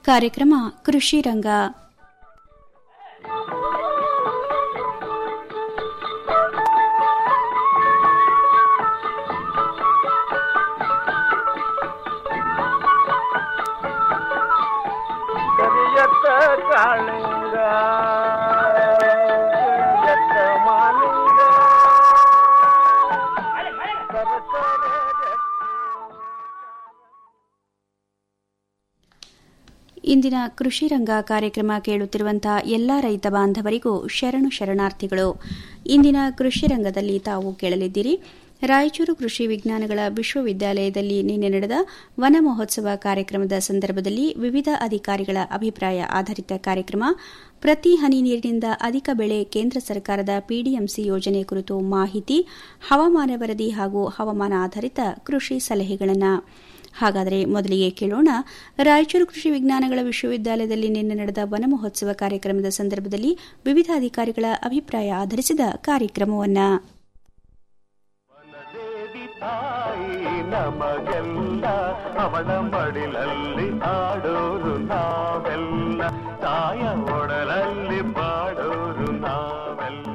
ಕಾರ್ಯಕ್ರಮ ಕೃಷಿ ರಂಗ ಕರಿಯತ್ತ ಕಾಳಿಂಗ ಕರಿಯತ್ತ ಮಾಲಿಂಗ ಸರಸರ ಇಂದಿನ ಕೃಷಿ ರಂಗ ಕಾರ್ಯಕ್ರಮ ಕೇಳುತ್ತಿರುವಂತಹ ಎಲ್ಲಾ ರೈತ ಬಾಂಧವರಿಗೂ ಶರಣು ಶರಣಾರ್ಥಿಗಳು ಇಂದಿನ ಕೃಷಿ ರಂಗದಲ್ಲಿ ತಾವು ಕೇಳಲಿದ್ದೀರಿ ರಾಯಚೂರು ಕೃಷಿ ವಿಜ್ಞಾನಗಳ ವಿಶ್ವವಿದ್ಯಾಲಯದಲ್ಲಿ ನಿನ್ನೆ ನಡೆದ ವನ ಮಹೋತ್ಸವ ಕಾರ್ಯಕ್ರಮದ ಸಂದರ್ಭದಲ್ಲಿ ವಿವಿಧ ಅಧಿಕಾರಿಗಳ ಅಭಿಪ್ರಾಯ ಆಧಾರಿತ ಕಾರ್ಯಕ್ರಮ ಪ್ರತಿ ಹನಿ ನೀರಿನಿಂದ ಅಧಿಕ ಬೆಳೆ ಕೇಂದ್ರ ಸರ್ಕಾರದ ಪಿಡಿಎಂಸಿ ಯೋಜನೆ ಕುರಿತು ಮಾಹಿತಿ ಹವಾಮಾನ ವರದಿ ಹಾಗೂ ಹವಾಮಾನ ಆಧಾರಿತ ಕೃಷಿ ಸಲಹೆಗಳನ್ನು ಹಾಗಾದರೆ ಮೊದಲಿಗೆ ಕೇಳೋಣ ರಾಯಚೂರು ಕೃಷಿ ವಿಜ್ಞಾನಗಳ ವಿಶ್ವವಿದ್ಯಾಲಯದಲ್ಲಿ ನಿನ್ನೆ ನಡೆದ ವನ ಮಹೋತ್ಸವ ಕಾರ್ಯಕ್ರಮದ ಸಂದರ್ಭದಲ್ಲಿ ವಿವಿಧ ಅಧಿಕಾರಿಗಳ ಅಭಿಪ್ರಾಯ ಆಧರಿಸಿದ ಕಾರ್ಯಕ್ರಮವನ್ನು ದೇವಿ ತಾಯಿ ನಮಗೆಲ್ಲ ಅವಳ ಮಡಿಲಲ್ಲಿ ಆಡೋರು ನಾವೆಲ್ಲ ತಾಯ ಒಡಲಲ್ಲಿ ಬಾಡೋರು ನಾವೆಲ್ಲ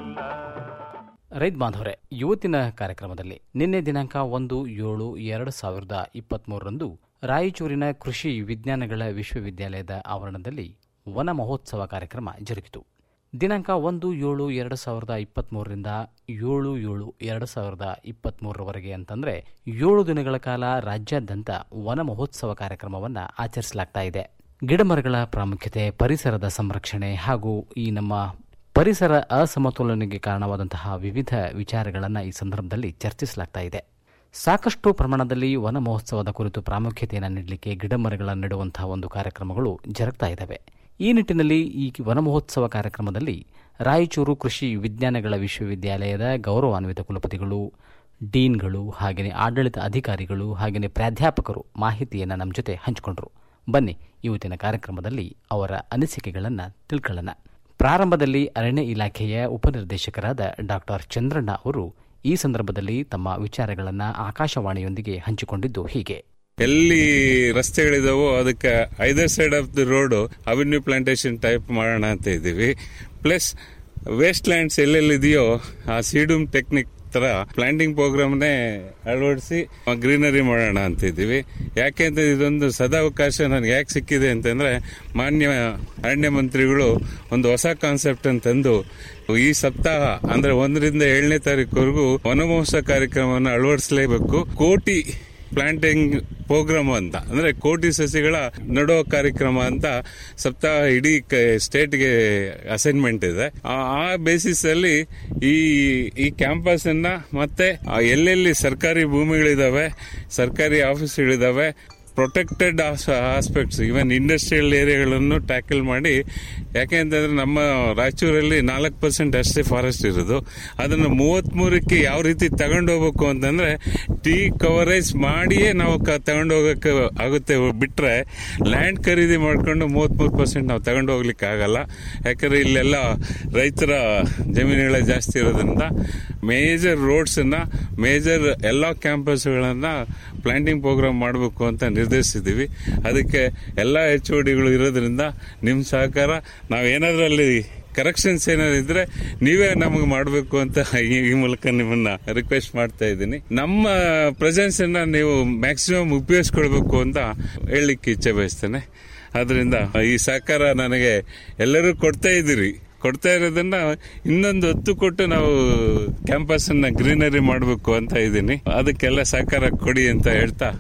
ರೈತ ಬಾಂಧವರೇ ಇವತ್ತಿನ ಕಾರ್ಯಕ್ರಮದಲ್ಲಿ ನಿನ್ನೆ ದಿನಾಂಕ ಒಂದು ಏಳು ಎರಡು ಸಾವಿರದ ಇಪ್ಪತ್ಮೂರರಂದು ರಾಯಚೂರಿನ ಕೃಷಿ ವಿಜ್ಞಾನಗಳ ವಿಶ್ವವಿದ್ಯಾಲಯದ ಆವರಣದಲ್ಲಿ ವನ ಮಹೋತ್ಸವ ಕಾರ್ಯಕ್ರಮ ಜರುಗಿತು ದಿನಾಂಕ ಒಂದು ಏಳು ಎರಡು ಸಾವಿರದ ಇಪ್ಪತ್ಮೂರರಿಂದ ಏಳು ಏಳು ಎರಡು ಸಾವಿರದ ಇಪ್ಪತ್ಮೂರರವರೆಗೆ ಅಂತಂದ್ರೆ ಏಳು ದಿನಗಳ ಕಾಲ ರಾಜ್ಯಾದ್ಯಂತ ವನ ಮಹೋತ್ಸವ ಕಾರ್ಯಕ್ರಮವನ್ನು ಆಚರಿಸಲಾಗ್ತಾ ಇದೆ ಗಿಡಮರಗಳ ಪ್ರಾಮುಖ್ಯತೆ ಪರಿಸರದ ಸಂರಕ್ಷಣೆ ಹಾಗೂ ಈ ನಮ್ಮ ಪರಿಸರ ಅಸಮತೋಲನೆಗೆ ಕಾರಣವಾದಂತಹ ವಿವಿಧ ವಿಚಾರಗಳನ್ನು ಈ ಸಂದರ್ಭದಲ್ಲಿ ಚರ್ಚಿಸಲಾಗ್ತಾ ಇದೆ ಸಾಕಷ್ಟು ಪ್ರಮಾಣದಲ್ಲಿ ವನ ಮಹೋತ್ಸವದ ಕುರಿತು ಪ್ರಾಮುಖ್ಯತೆಯನ್ನು ನೀಡಲಿಕ್ಕೆ ಗಿಡಮರಗಳನ್ನು ನೆಡುವಂತಹ ಒಂದು ಕಾರ್ಯಕ್ರಮಗಳು ಜರುಗ್ತಾ ಇದ್ದಾವೆ ಈ ನಿಟ್ಟಿನಲ್ಲಿ ಈ ವನ ಮಹೋತ್ಸವ ಕಾರ್ಯಕ್ರಮದಲ್ಲಿ ರಾಯಚೂರು ಕೃಷಿ ವಿಜ್ಞಾನಗಳ ವಿಶ್ವವಿದ್ಯಾಲಯದ ಗೌರವಾನ್ವಿತ ಕುಲಪತಿಗಳು ಡೀನ್ಗಳು ಹಾಗೆಯೇ ಆಡಳಿತ ಅಧಿಕಾರಿಗಳು ಹಾಗೆಯೇ ಪ್ರಾಧ್ಯಾಪಕರು ಮಾಹಿತಿಯನ್ನು ನಮ್ಮ ಜೊತೆ ಹಂಚಿಕೊಂಡರು ಬನ್ನಿ ಇವತ್ತಿನ ಕಾರ್ಯಕ್ರಮದಲ್ಲಿ ಅವರ ಅನಿಸಿಕೆಗಳನ್ನು ತಿಳ್ಕೊಳ್ಳೋಣ ಪ್ರಾರಂಭದಲ್ಲಿ ಅರಣ್ಯ ಇಲಾಖೆಯ ಉಪನಿರ್ದೇಶಕರಾದ ಡಾಕ್ಟರ್ ಚಂದ್ರಣ್ಣ ಅವರು ಈ ಸಂದರ್ಭದಲ್ಲಿ ತಮ್ಮ ವಿಚಾರಗಳನ್ನು ಆಕಾಶವಾಣಿಯೊಂದಿಗೆ ಹಂಚಿಕೊಂಡಿದ್ದು ಹೀಗೆ ಎಲ್ಲಿ ರಸ್ತೆಗಳಿದಾವೋ ಅದಕ್ಕೆ either side of the road avenue plantation type ಮಾಡೋಣ ಅಂತ ಇದ್ದೀವಿ ಪ್ಲಸ್ ವೇಸ್ಟ್ ಲ್ಯಾಂಡ್ಸ್ ಎಲ್ಲೆಲ್ಲಿದೆಯೋ ಆ ಸೀಡೂಮ್ ಟೆಕ್ನಿಕ್ ತರ ಪ್ಲಾಂಟಿಂಗ್ ಪ್ರೋಗ್ರಾಮ್ನೇ ಅಳವಡಿಸಿ ಗ್ರೀನರಿ ಮಾಡೋಣ ಅಂತ ಇದ್ದೀವಿ ಯಾಕೆ ಅಂತ ಇದೊಂದು ಸದಾವಕಾಶ ನನಗೆ ಯಾಕೆ ಸಿಕ್ಕಿದೆ ಅಂತಂದ್ರೆ ಮಾನ್ಯ ಅರಣ್ಯ ಮಂತ್ರಿಗಳು ಒಂದು ಹೊಸ ಕಾನ್ಸೆಪ್ಟ್ ಅಂತಂದು ಈ ಸಪ್ತಾಹ ಅಂದ್ರೆ ಒಂದರಿಂದ ಏಳನೇ ತಾರೀಕುವರೆಗೂ ವನಮಹೋತ್ಸವ ಕಾರ್ಯಕ್ರಮವನ್ನು ಅಳವಡಿಸಲೇಬೇಕು ಕೋಟಿ ಪ್ಲಾಂಟಿಂಗ್ ಪ್ರೋಗ್ರಾಮ್ ಅಂತ ಅಂದ್ರೆ ಕೋಟಿ ಸಸಿಗಳ ನಡೋ ಕಾರ್ಯಕ್ರಮ ಅಂತ ಸಪ್ತಾಹ ಇಡೀ ಸ್ಟೇಟ್ಗೆ ಅಸೈನ್ಮೆಂಟ್ ಇದೆ ಆ- ಆ ಬೇಸಿಸ್ ಅಲ್ಲಿ ಈ ಈ ಕ್ಯಾಂಪಸ್ ಅನ್ನ ಮತ್ತೆ ಆ ಎಲ್ಲೆಲ್ಲಿ ಸರ್ಕಾರಿ ಭೂಮಿಗಳಿದಾವೆ ಸರ್ಕಾರಿ ಆಫೀಸ್ಗಳಿದಾವೆ ಪ್ರೊಟೆಕ್ಟೆಡ್ ಆಸ್ಪೆಕ್ಟ್ಸ್ ಇವನ್ ಇಂಡಸ್ಟ್ರಿಯಲ್ ಏರಿಯಾಗಳನ್ನು ಟ್ಯಾಕಲ್ ಮಾಡಿ ಯಾಕೆಂತಂದ್ರೆ ನಮ್ಮ ರಾಯಚೂರಲ್ಲಿ ನಾಲ್ಕು ಪರ್ಸೆಂಟ್ ಅಷ್ಟೇ ಫಾರೆಸ್ಟ್ ಇರೋದು ಅದನ್ನು ಮೂವತ್ಮೂರಕ್ಕೆ ಯಾವ ರೀತಿ ತಗೊಂಡು ಹೋಗ್ಬೇಕು ಅಂತಂದ್ರೆ ಟೀ ಕವರೇಜ್ ಮಾಡಿಯೇ ನಾವು ಕ- ತಗೊಂಡು ಹೋಗಕ್ಕೆ ಆಗುತ್ತೆ ಬಿಟ್ರೆ ಲ್ಯಾಂಡ್ ಖರೀದಿ ಮಾಡ್ಕೊಂಡು ಮೂವತ್ಮೂರು ಪರ್ಸೆಂಟ್ ನಾವು ತಗೊಂಡು ಹೋಗ್ಲಿಕ್ಕೆ ಆಗಲ್ಲ ಯಾಕಂದ್ರೆ ಇಲ್ಲೆಲ್ಲ ರೈತರ ಜಮೀನುಗಳೇ ಜಾಸ್ತಿ ಇರೋದ್ರಿಂದ ಮೇಜರ್ ರೋಡ್ಸ್ ಅನ್ನ ಮೇಜರ್ ಎಲ್ಲ ಕ್ಯಾಂಪಸ್ಗಳನ್ನ ಪ್ಲಾಂಟಿಂಗ್ ಪ್ರೋಗ್ರಾಮ್ ಮಾಡಬೇಕು ಅಂತ ನಿರ್ದೇಶಿಸಿದ್ದೀವಿ ಅದಕ್ಕೆ ಎಲ್ಲ ಎಚ್ ಡಿಗಳು ಇರೋದ್ರಿಂದ ನಿಮ್ಮ ಸಹಕಾರ ನಾವೇನಾದ್ರೂ ಅಲ್ಲಿ ಕರೆಕ್ಷನ್ಸ್ ಏನಾದ್ರು ಇದ್ರೆ ನೀವೇ ನಮಗೆ ಮಾಡಬೇಕು ಅಂತ ಈ ಈ ಮೂಲಕ ನಿಮ್ಮನ್ನ ರಿಕ್ವೆಸ್ಟ್ ಮಾಡ್ತಾ ಇದ್ದೀನಿ ನಮ್ಮ ಪ್ರೆಸೆನ್ಸ್ ಅನ್ನ ನೀವು ಮ್ಯಾಕ್ಸಿಮಮ್ ಉಪಯೋಗಿಸ್ಕೊಳ್ಬೇಕು ಅಂತ ಹೇಳಲಿಕ್ಕೆ ಇಚ್ಛೆ ಬಯಸ್ತೇನೆ ಅದರಿಂದ ಈ ಸಹಕಾರ ನನಗೆ ಎಲ್ಲರೂ ಕೊಡ್ತಾ ಇದ್ದೀರಿ ಕೊಡ್ತಾ ಇರೋದನ್ನ ಇನ್ನೊಂದು ಒತ್ತು ಕೊಟ್ಟು ನಾವು ಕ್ಯಾಂಪಸ್ ಅನ್ನ ಗ್ರೀನರಿ ಮಾಡಬೇಕು ಅಂತ ಇದ್ದೀನಿ ಅದಕ್ಕೆಲ್ಲ ಸಹಕಾರ ಕೊಡಿ ಅಂತ ಹೇಳ್ತಾ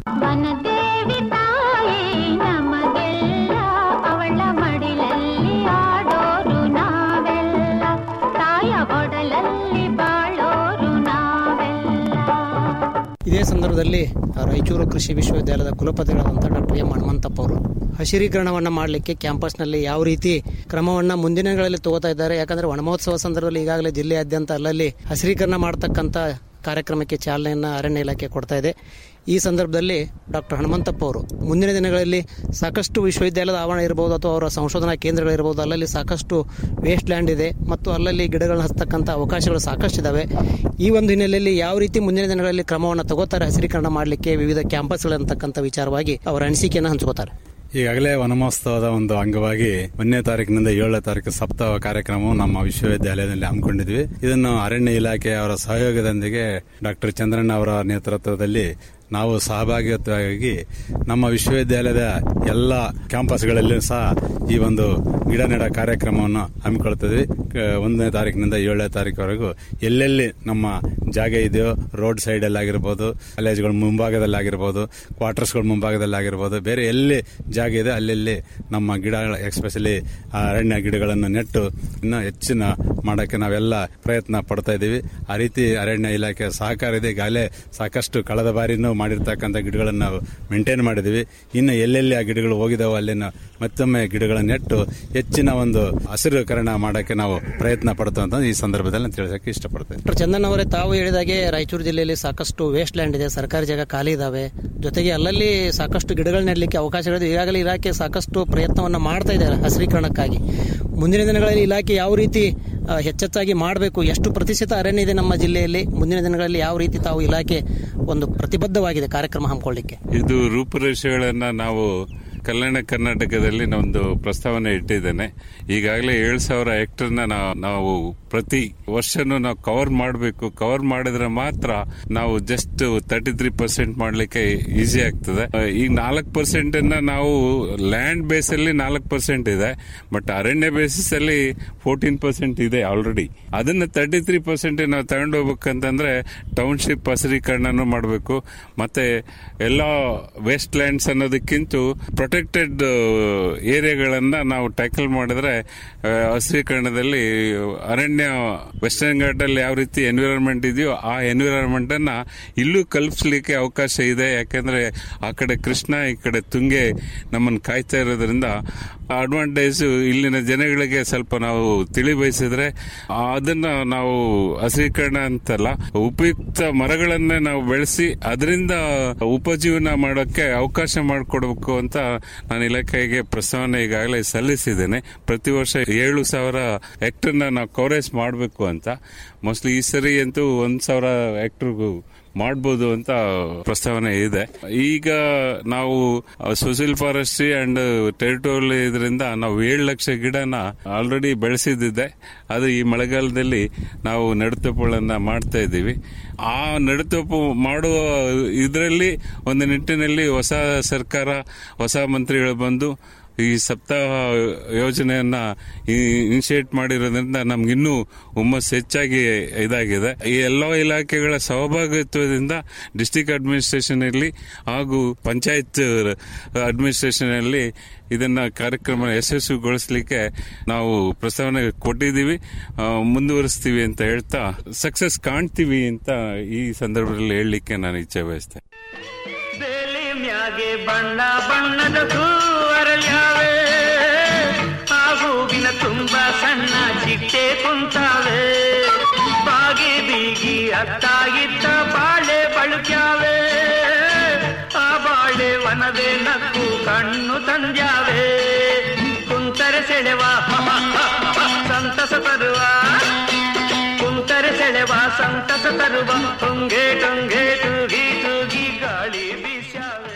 ವನದೇವಿ ತಾಯಿ ನಮಗೆಲ್ಲ ಅವಳ ಮಡಿಲಲ್ಲಿ ಆಡೋರು ನಾವೆಲ್ಲ ತಾಯ ಒಡಲಲ್ಲಿ ಬಾಳೋರು ನಾವೆಲ್ಲ ಇದೇ ಸಂದರ್ಭದಲ್ಲಿ ರಾಯಚೂರು ಕೃಷಿ ವಿಶ್ವವಿದ್ಯಾಲಯದ ಕುಲಪತಿಗಳಾದಂಥ ಡಾಕ್ಟರ್ ಎಂ ಹನುಮಂತಪ್ಪ ಅವರು ಹಸಿರೀಕರಣವನ್ನ ಮಾಡಲಿಕ್ಕೆ ಕ್ಯಾಂಪಸ್ನಲ್ಲಿ ಯಾವ ರೀತಿ ಕ್ರಮವನ್ನ ಮುಂದಿನ ದಿನಗಳಲ್ಲಿ ತಗೋತಾ ಇದ್ದಾರೆ ಯಾಕಂದ್ರೆ ವನಮಹೋತ್ಸವ ಸಂದರ್ಭದಲ್ಲಿ ಈಗಾಗಲೇ ಜಿಲ್ಲೆಯಾದ್ಯಂತ ಅಲ್ಲಲ್ಲಿ ಹಸಿರೀಕರಣ ಮಾಡತಕ್ಕಂತ ಕಾರ್ಯಕ್ರಮಕ್ಕೆ ಚಾಲನೆಯನ್ನ ಅರಣ್ಯ ಇಲಾಖೆ ಕೊಡ್ತಾ ಇದೆ ಈ ಸಂದರ್ಭದಲ್ಲಿ ಡಾಕ್ಟರ್ ಹನುಮಂತಪ್ಪ ಅವರು ಮುಂದಿನ ದಿನಗಳಲ್ಲಿ ಸಾಕಷ್ಟು ವಿಶ್ವವಿದ್ಯಾಲಯದ ಆವರಣ ಇರಬಹುದು ಅಥವಾ ಅವರ ಸಂಶೋಧನಾ ಕೇಂದ್ರಗಳಿರಬಹುದು ಅಲ್ಲಲ್ಲಿ ಸಾಕಷ್ಟು ವೇಸ್ಟ್ ಲ್ಯಾಂಡ್ ಇದೆ ಮತ್ತು ಅಲ್ಲಲ್ಲಿ ಗಿಡಗಳನ್ನ ಹಚ್ಚತಕ್ಕಂಥ ಅವಕಾಶಗಳು ಸಾಕಷ್ಟು ಇದಾವೆ ಈ ಒಂದು ಹಿನ್ನೆಲೆಯಲ್ಲಿ ಯಾವ ರೀತಿ ಮುಂದಿನ ದಿನಗಳಲ್ಲಿ ಕ್ರಮವನ್ನು ತಗೋತಾರೆ ಹಸಿರೀಕರಣ ಮಾಡಲಿಕ್ಕೆ ವಿವಿಧ ಕ್ಯಾಂಪಸ್ಗಳಂತಕ್ಕಂಥ ವಿಚಾರವಾಗಿ ಅವರ ಅನಿಸಿಕೆಯನ್ನು ಹಂಚ್ಕೋತಾರೆ ಈಗಾಗಲೇ ವನಮಹೋತ್ಸವದ ಒಂದು ಅಂಗವಾಗಿ ಒಂದನೇ ತಾರೀಕಿನಿಂದ ಏಳನೇ ತಾರೀಕು ಸಪ್ತಾಹ ಕಾರ್ಯಕ್ರಮವು ನಮ್ಮ ವಿಶ್ವವಿದ್ಯಾಲಯದಲ್ಲಿ ಹಮ್ಮಿಕೊಂಡಿದ್ವಿ ಇದನ್ನು ಅರಣ್ಯ ಇಲಾಖೆ ಅವರ ಸಹಯೋಗದೊಂದಿಗೆ ಡಾಕ್ಟರ್ ಚಂದ್ರಣ್ಣ ಅವರ ನೇತೃತ್ವದಲ್ಲಿ ನಾವು ಸಹಭಾಗಿತ್ವವಾಗಿ ನಮ್ಮ ವಿಶ್ವವಿದ್ಯಾಲಯದ ಎಲ್ಲ ಕ್ಯಾಂಪಸ್ಗಳಲ್ಲಿಯೂ ಸಹ ಈ ಒಂದು ಗಿಡ ನೆಡ ಕಾರ್ಯಕ್ರಮವನ್ನು ಹಮ್ಮಿಕೊಳ್ತಿದ್ವಿ ಕ- ಒಂದನೇ ತಾರೀಕಿನಿಂದ ಏಳನೇ ತಾರೀಕುವರೆಗೂ ಎಲ್ಲೆಲ್ಲಿ ನಮ್ಮ ಜಾಗ ಇದೆಯೋ ರೋಡ್ ಸೈಡ್ ಆಗಿರ್ಬೋದು ಕಾಲೇಜುಗಳ ಮುಂಭಾಗದಲ್ಲಾಗಿರ್ಬೋದು ಕ್ವಾರ್ಟರ್ಸ್ಗಳ ಮುಂಭಾಗದಲ್ಲಾಗಿರ್ಬೋದು ಬೇರೆ ಎಲ್ಲಿ ಜಾಗ ಇದೆ ಅಲ್ಲೆಲ್ಲಿ ನಮ್ಮ ಗಿಡಗಳ ಎಸ್ಪೆಷಲಿ ಅರಣ್ಯ ಗಿಡಗಳನ್ನು ನೆಟ್ಟು ಇನ್ನೂ ಹೆಚ್ಚಿನ ಮಾಡೋಕ್ಕೆ ನಾವೆಲ್ಲ ಪ್ರಯತ್ನ ಪಡ್ತಾ ಇದ್ದೀವಿ ಆ ರೀತಿ ಅರಣ್ಯ ಇಲಾಖೆ ಸಹಕಾರ ಇದೆ ಈಗಾಗಲೇ ಸಾಕಷ್ಟು ಕಳೆದ ಬಾರಿನೂ ಮಾಡಿರ್ತಕ್ಕಂಥ ಗಿಡಗಳನ್ನು ನಾವು ಮೇಂಟೈನ್ ಮಾಡಿದ್ದೀವಿ ಇನ್ನು ಎಲ್ಲೆಲ್ಲಿ ಆ ಗಿಡಗಳು ಹೋಗಿದಾವೋ ಅಲ್ಲಿನ ಮತ್ತೊಮ್ಮೆ ಗಿಡಗಳನ್ನು ನೆಟ್ಟು ಹೆಚ್ಚಿನ ಒಂದು ಹಸಿರುಕರಣ ಮಾಡೋಕ್ಕೆ ನಾವು ಪ್ರಯತ್ನ ಪಡ್ತಾ ಅಂತ ಈ ಸಂದರ್ಭದಲ್ಲಿ ನಾನು ತಿಳಿಸೋಕೆ ಇಷ್ಟಪಡ್ತೇನೆ ಡಾಕ್ಟರ್ ಚಂದನ್ ಅವರೇ ತಾವು ಹೇಳಿದಾಗೆ ರಾಯಚೂರು ಜಿಲ್ಲೆಯಲ್ಲಿ ಸಾಕಷ್ಟು ವೇಸ್ಟ್ ಲ್ಯಾಂಡ್ ಇದೆ ಸರ್ಕಾರಿ ಜಾಗ ಖಾಲಿ ಇದಾವೆ ಜೊತೆಗೆ ಅಲ್ಲಲ್ಲಿ ಸಾಕಷ್ಟು ಗಿಡಗಳು ನೆಡಲಿಕ್ಕೆ ಅವಕಾಶಗಳಿದೆ ಈಗಾಗಲೇ ಇಲಾಖೆ ಸಾಕಷ್ಟು ಪ್ರಯತ್ನವನ್ನ ಮಾಡ್ತಾ ಇದ್ದಾರೆ ಹಸಿರೀಕರಣಕ್ಕಾಗಿ ಮುಂದಿನ ದಿನಗಳಲ್ಲಿ ಇಲಾಖೆ ಯಾವ ರೀತಿ ಆ, ಹೆಚ್ಚೆಚ್ಚಾಗಿ ಮಾಡಬೇಕು ಎಷ್ಟು ಪ್ರತಿಶತ ಅರಣ್ಯ ಇದೆ ನಮ್ಮ ಜಿಲ್ಲೆಯಲ್ಲಿ ಮುಂದಿನ ದಿನಗಳಲ್ಲಿ ಯಾವ ರೀತಿ ತಾವು ಇಲಾಖೆ ಒಂದು ಪ್ರತಿಬದ್ಧವಾಗಿದೆ ಕಾರ್ಯಕ್ರಮ ಹಮ್ಮಿಕೊಳ್ಳಿಕ್ಕೆ ಇದು ರೂಪುರೇಷೆಗಳನ್ನ ನಾವು ಕಲ್ಯಾಣ ಕರ್ನಾಟಕದಲ್ಲಿ ಒಂದು ಪ್ರಸ್ತಾವನೆ ಇಟ್ಟಿದ್ದೇನೆ ಈಗಾಗಲೇ ಏಳು ಸಾವಿರ ಹೆಕ್ಟರ್ನ ನಾ- ನಾವು ಪ್ರತಿ ವರ್ಷನೂ ನಾವು ಕವರ್ ಮಾಡಬೇಕು ಕವರ್ ಮಾಡಿದ್ರೆ ಮಾತ್ರ ನಾವು ಜಸ್ಟ್ ತರ್ಟಿ ತ್ರೀ ಪರ್ಸೆಂಟ್ ಮಾಡಲಿಕ್ಕೆ ಈಸಿ ಆಗ್ತದೆ ಆ, ಈಗ ನಾಲ್ಕು ಪರ್ಸೆಂಟ್ ನಾವು ಲ್ಯಾಂಡ್ ಬೇಸ್ ಅಲ್ಲಿ ನಾಲ್ಕು ಪರ್ಸೆಂಟ್ ಇದೆ ಬಟ್ ಅರಣ್ಯ ಬೇಸಿಸ್ ಅಲ್ಲಿ ಫೋರ್ಟೀನ್ ಪರ್ಸೆಂಟ್ ಇದೆ ಆಲ್ರೆಡಿ ಅದನ್ನ ತರ್ಟಿ ತ್ರೀ ಪರ್ಸೆಂಟ್ ನಾವು ತಗೊಂಡು ಹೋಗ್ಬೇಕಂತಂದ್ರೆ ಟೌನ್ಶಿಪ್ ಹಸಿರೀಕರಣನೂ ಮಾಡಬೇಕು ಮತ್ತೆ ಎಲ್ಲ ವೆಸ್ಟ್ ಲ್ಯಾಂಡ್ಸ್ ಅನ್ನೋದಕ್ಕಿಂತ ಪ್ರೊಟೆಕ್ಟೆಡ್ ಏರಿಯಾಗಳನ್ನ ನಾವು ಟ್ಯಾಕಲ್ ಮಾಡಿದ್ರೆ ಆ, ಹಸಿರೀಕರಣದಲ್ಲಿ ಅರಣ್ಯ ವೆಸ್ಟರ್ನ್ ಘಾಟ್ ಅಲ್ಲಿ ಯಾವ ರೀತಿ ಎನ್ವಿರಾನ್ಮೆಂಟ್ ಇದೆಯೋ ಆ ಎನ್ವಿರಾನ್ಮೆಂಟ್ ಅನ್ನ ಇಲ್ಲೂ ಕಲ್ಪಿಸ್ಲಿಕ್ಕೆ ಅವಕಾಶ ಇದೆ ಯಾಕಂದ್ರೆ ಆ ಕಡೆ ಕೃಷ್ಣ ಈ ಕಡೆ ತುಂಗೆ ನಮ್ಮನ್ನು ಕಾಯ್ತಾ ಇರೋದ್ರಿಂದ ಅಡ್ವಾಂಟೇಜ್ ಇಲ್ಲಿನ ಜನಗಳಿಗೆ ಸ್ವಲ್ಪ ನಾವು ತಿಳಿ ಬಯಸಿದ್ರೆ ಅದನ್ನ ನಾವು ಹಸಿರೀಕರಣ ಅಂತಲ್ಲ ಉಪಯುಕ್ತ ಮರಗಳನ್ನೇ ನಾವು ಬೆಳೆಸಿ ಅದರಿಂದ ಉಪಜೀವನ ಮಾಡೋಕ್ಕೆ ಅವಕಾಶ ಮಾಡಿಕೊಡ್ಬೇಕು ಅಂತ ನಾನು ಇಲಾಖೆಗೆ ಪ್ರಸ್ತಾವನೆ ಈಗಾಗಲೇ ಸಲ್ಲಿಸಿದ್ದೇನೆ ಪ್ರತಿ ವರ್ಷ ಏಳು ಸಾವಿರ ಹೆಕ್ಟರ್ನ ನಾವು ಕವರೇಜ್ ಮಾಡಬೇಕು ಅಂತ ಮೋಸ್ಟ್ಲಿ ಈ ಸರಿ ಅಂತೂ ಒಂದ್ ಸಾವಿರ ಹೆಕ್ಟರ್ಗೂ ಮಾಡ್ಬೋದು ಅಂತ ಪ್ರಸ್ತಾವನೆ ಇದೆ ಈಗ ನಾವು ಸೋಸಿಯಲ್ ಫಾರೆಸ್ಟ್ರಿ ಅಂಡ್ ಟೆರಿಟೋರಿಯಲ್ ಇದರಿಂದ ನಾವು ಏಳು ಲಕ್ಷ ಗಿಡನ ಆಲ್ರೆಡಿ ಬೆಳೆಸಿದ್ದಿದೆ ಅದು ಈ ಮಳೆಗಾಲದಲ್ಲಿ ನಾವು ನೆಡುತಪ್ಪುಗಳನ್ನ ಮಾಡ್ತಾ ಇದ್ದೀವಿ ಆ ನೆಡುತಪ್ಪು ಮಾಡುವ ಇದರಲ್ಲಿ ಒಂದು ನಿಟ್ಟಿನಲ್ಲಿ ಹೊಸ ಸರ್ಕಾರ ಹೊಸ ಮಂತ್ರಿಗಳು ಬಂದು ಈ ಸಪ್ತಾಹ ಯೋಜನೆಯನ್ನ ಇನಿಷಿಯೇಟ್ ಮಾಡಿರೋದ್ರಿಂದ ನಮ್ಗಿನ್ನೂ ಹುಮ್ಮಸ್ ಹೆಚ್ಚಾಗಿ ಇದಾಗಿದೆ ಈ ಎಲ್ಲ ಇಲಾಖೆಗಳ ಸಹಭಾಗಿತ್ವದಿಂದ ಡಿಸ್ಟಿಕ್ ಅಡ್ಮಿನಿಸ್ಟ್ರೇಷನ್ ಅಲ್ಲಿ ಹಾಗೂ ಪಂಚಾಯತ್ ಅಡ್ಮಿನಿಸ್ಟ್ರೇಷನ್ ಅಲ್ಲಿ ಇದನ್ನ ಕಾರ್ಯಕ್ರಮ ಯಶಸ್ವಿಗೊಳಿಸಲಿಕ್ಕೆ ನಾವು ಪ್ರಸ್ತಾವನೆ ಕೊಟ್ಟಿದ್ದೀವಿ ಆ, ಮುಂದುವರಿಸ್ತೀವಿ ಅಂತ ಹೇಳ್ತಾ ಸಕ್ಸಸ್ ಕಾಣ್ತೀವಿ ಅಂತ ಈ ಸಂದರ್ಭದಲ್ಲಿ ಹೇಳಲಿಕ್ಕೆ ನಾನು ಇಚ್ಛೆ ಬಯಸ್ತೇನೆ ಬೇಲಿ ಮ್ಯಾಗೆ ಬಣ್ಣ ಬಣ್ಣದ ಹೂವರಳ್ಯಾವೆ ಆ ಹೂವಿನ ತುಂಬ ಸಣ್ಣ ಚಿಟ್ಟೆ ಕುಂತಾವೆ ಬಾಗಿ ಬೀಗಿ ಅತ್ತ ಇತ್ತ ಬಾಳೆ ಬಳುಕ್ಯಾವೆ ಆ ಬಾಳೆ ವನವೇ ನಕ್ಕು ಕಣ್ಣು ತಂದ್ಯಾವೆ ಕುಂತರೆ ಸೆಳೆವ ಸಂತಸ ತರುವ ಕುಂತರೆ ಸೆಳೆವ ಸಂತಸ ತರುವ ಟೊಂಗೆ ಟೊಂಗೆ ತೂಗಿ ತೂಗಿ ಗಾಳಿ ಬೀಸ್ಯಾವೆ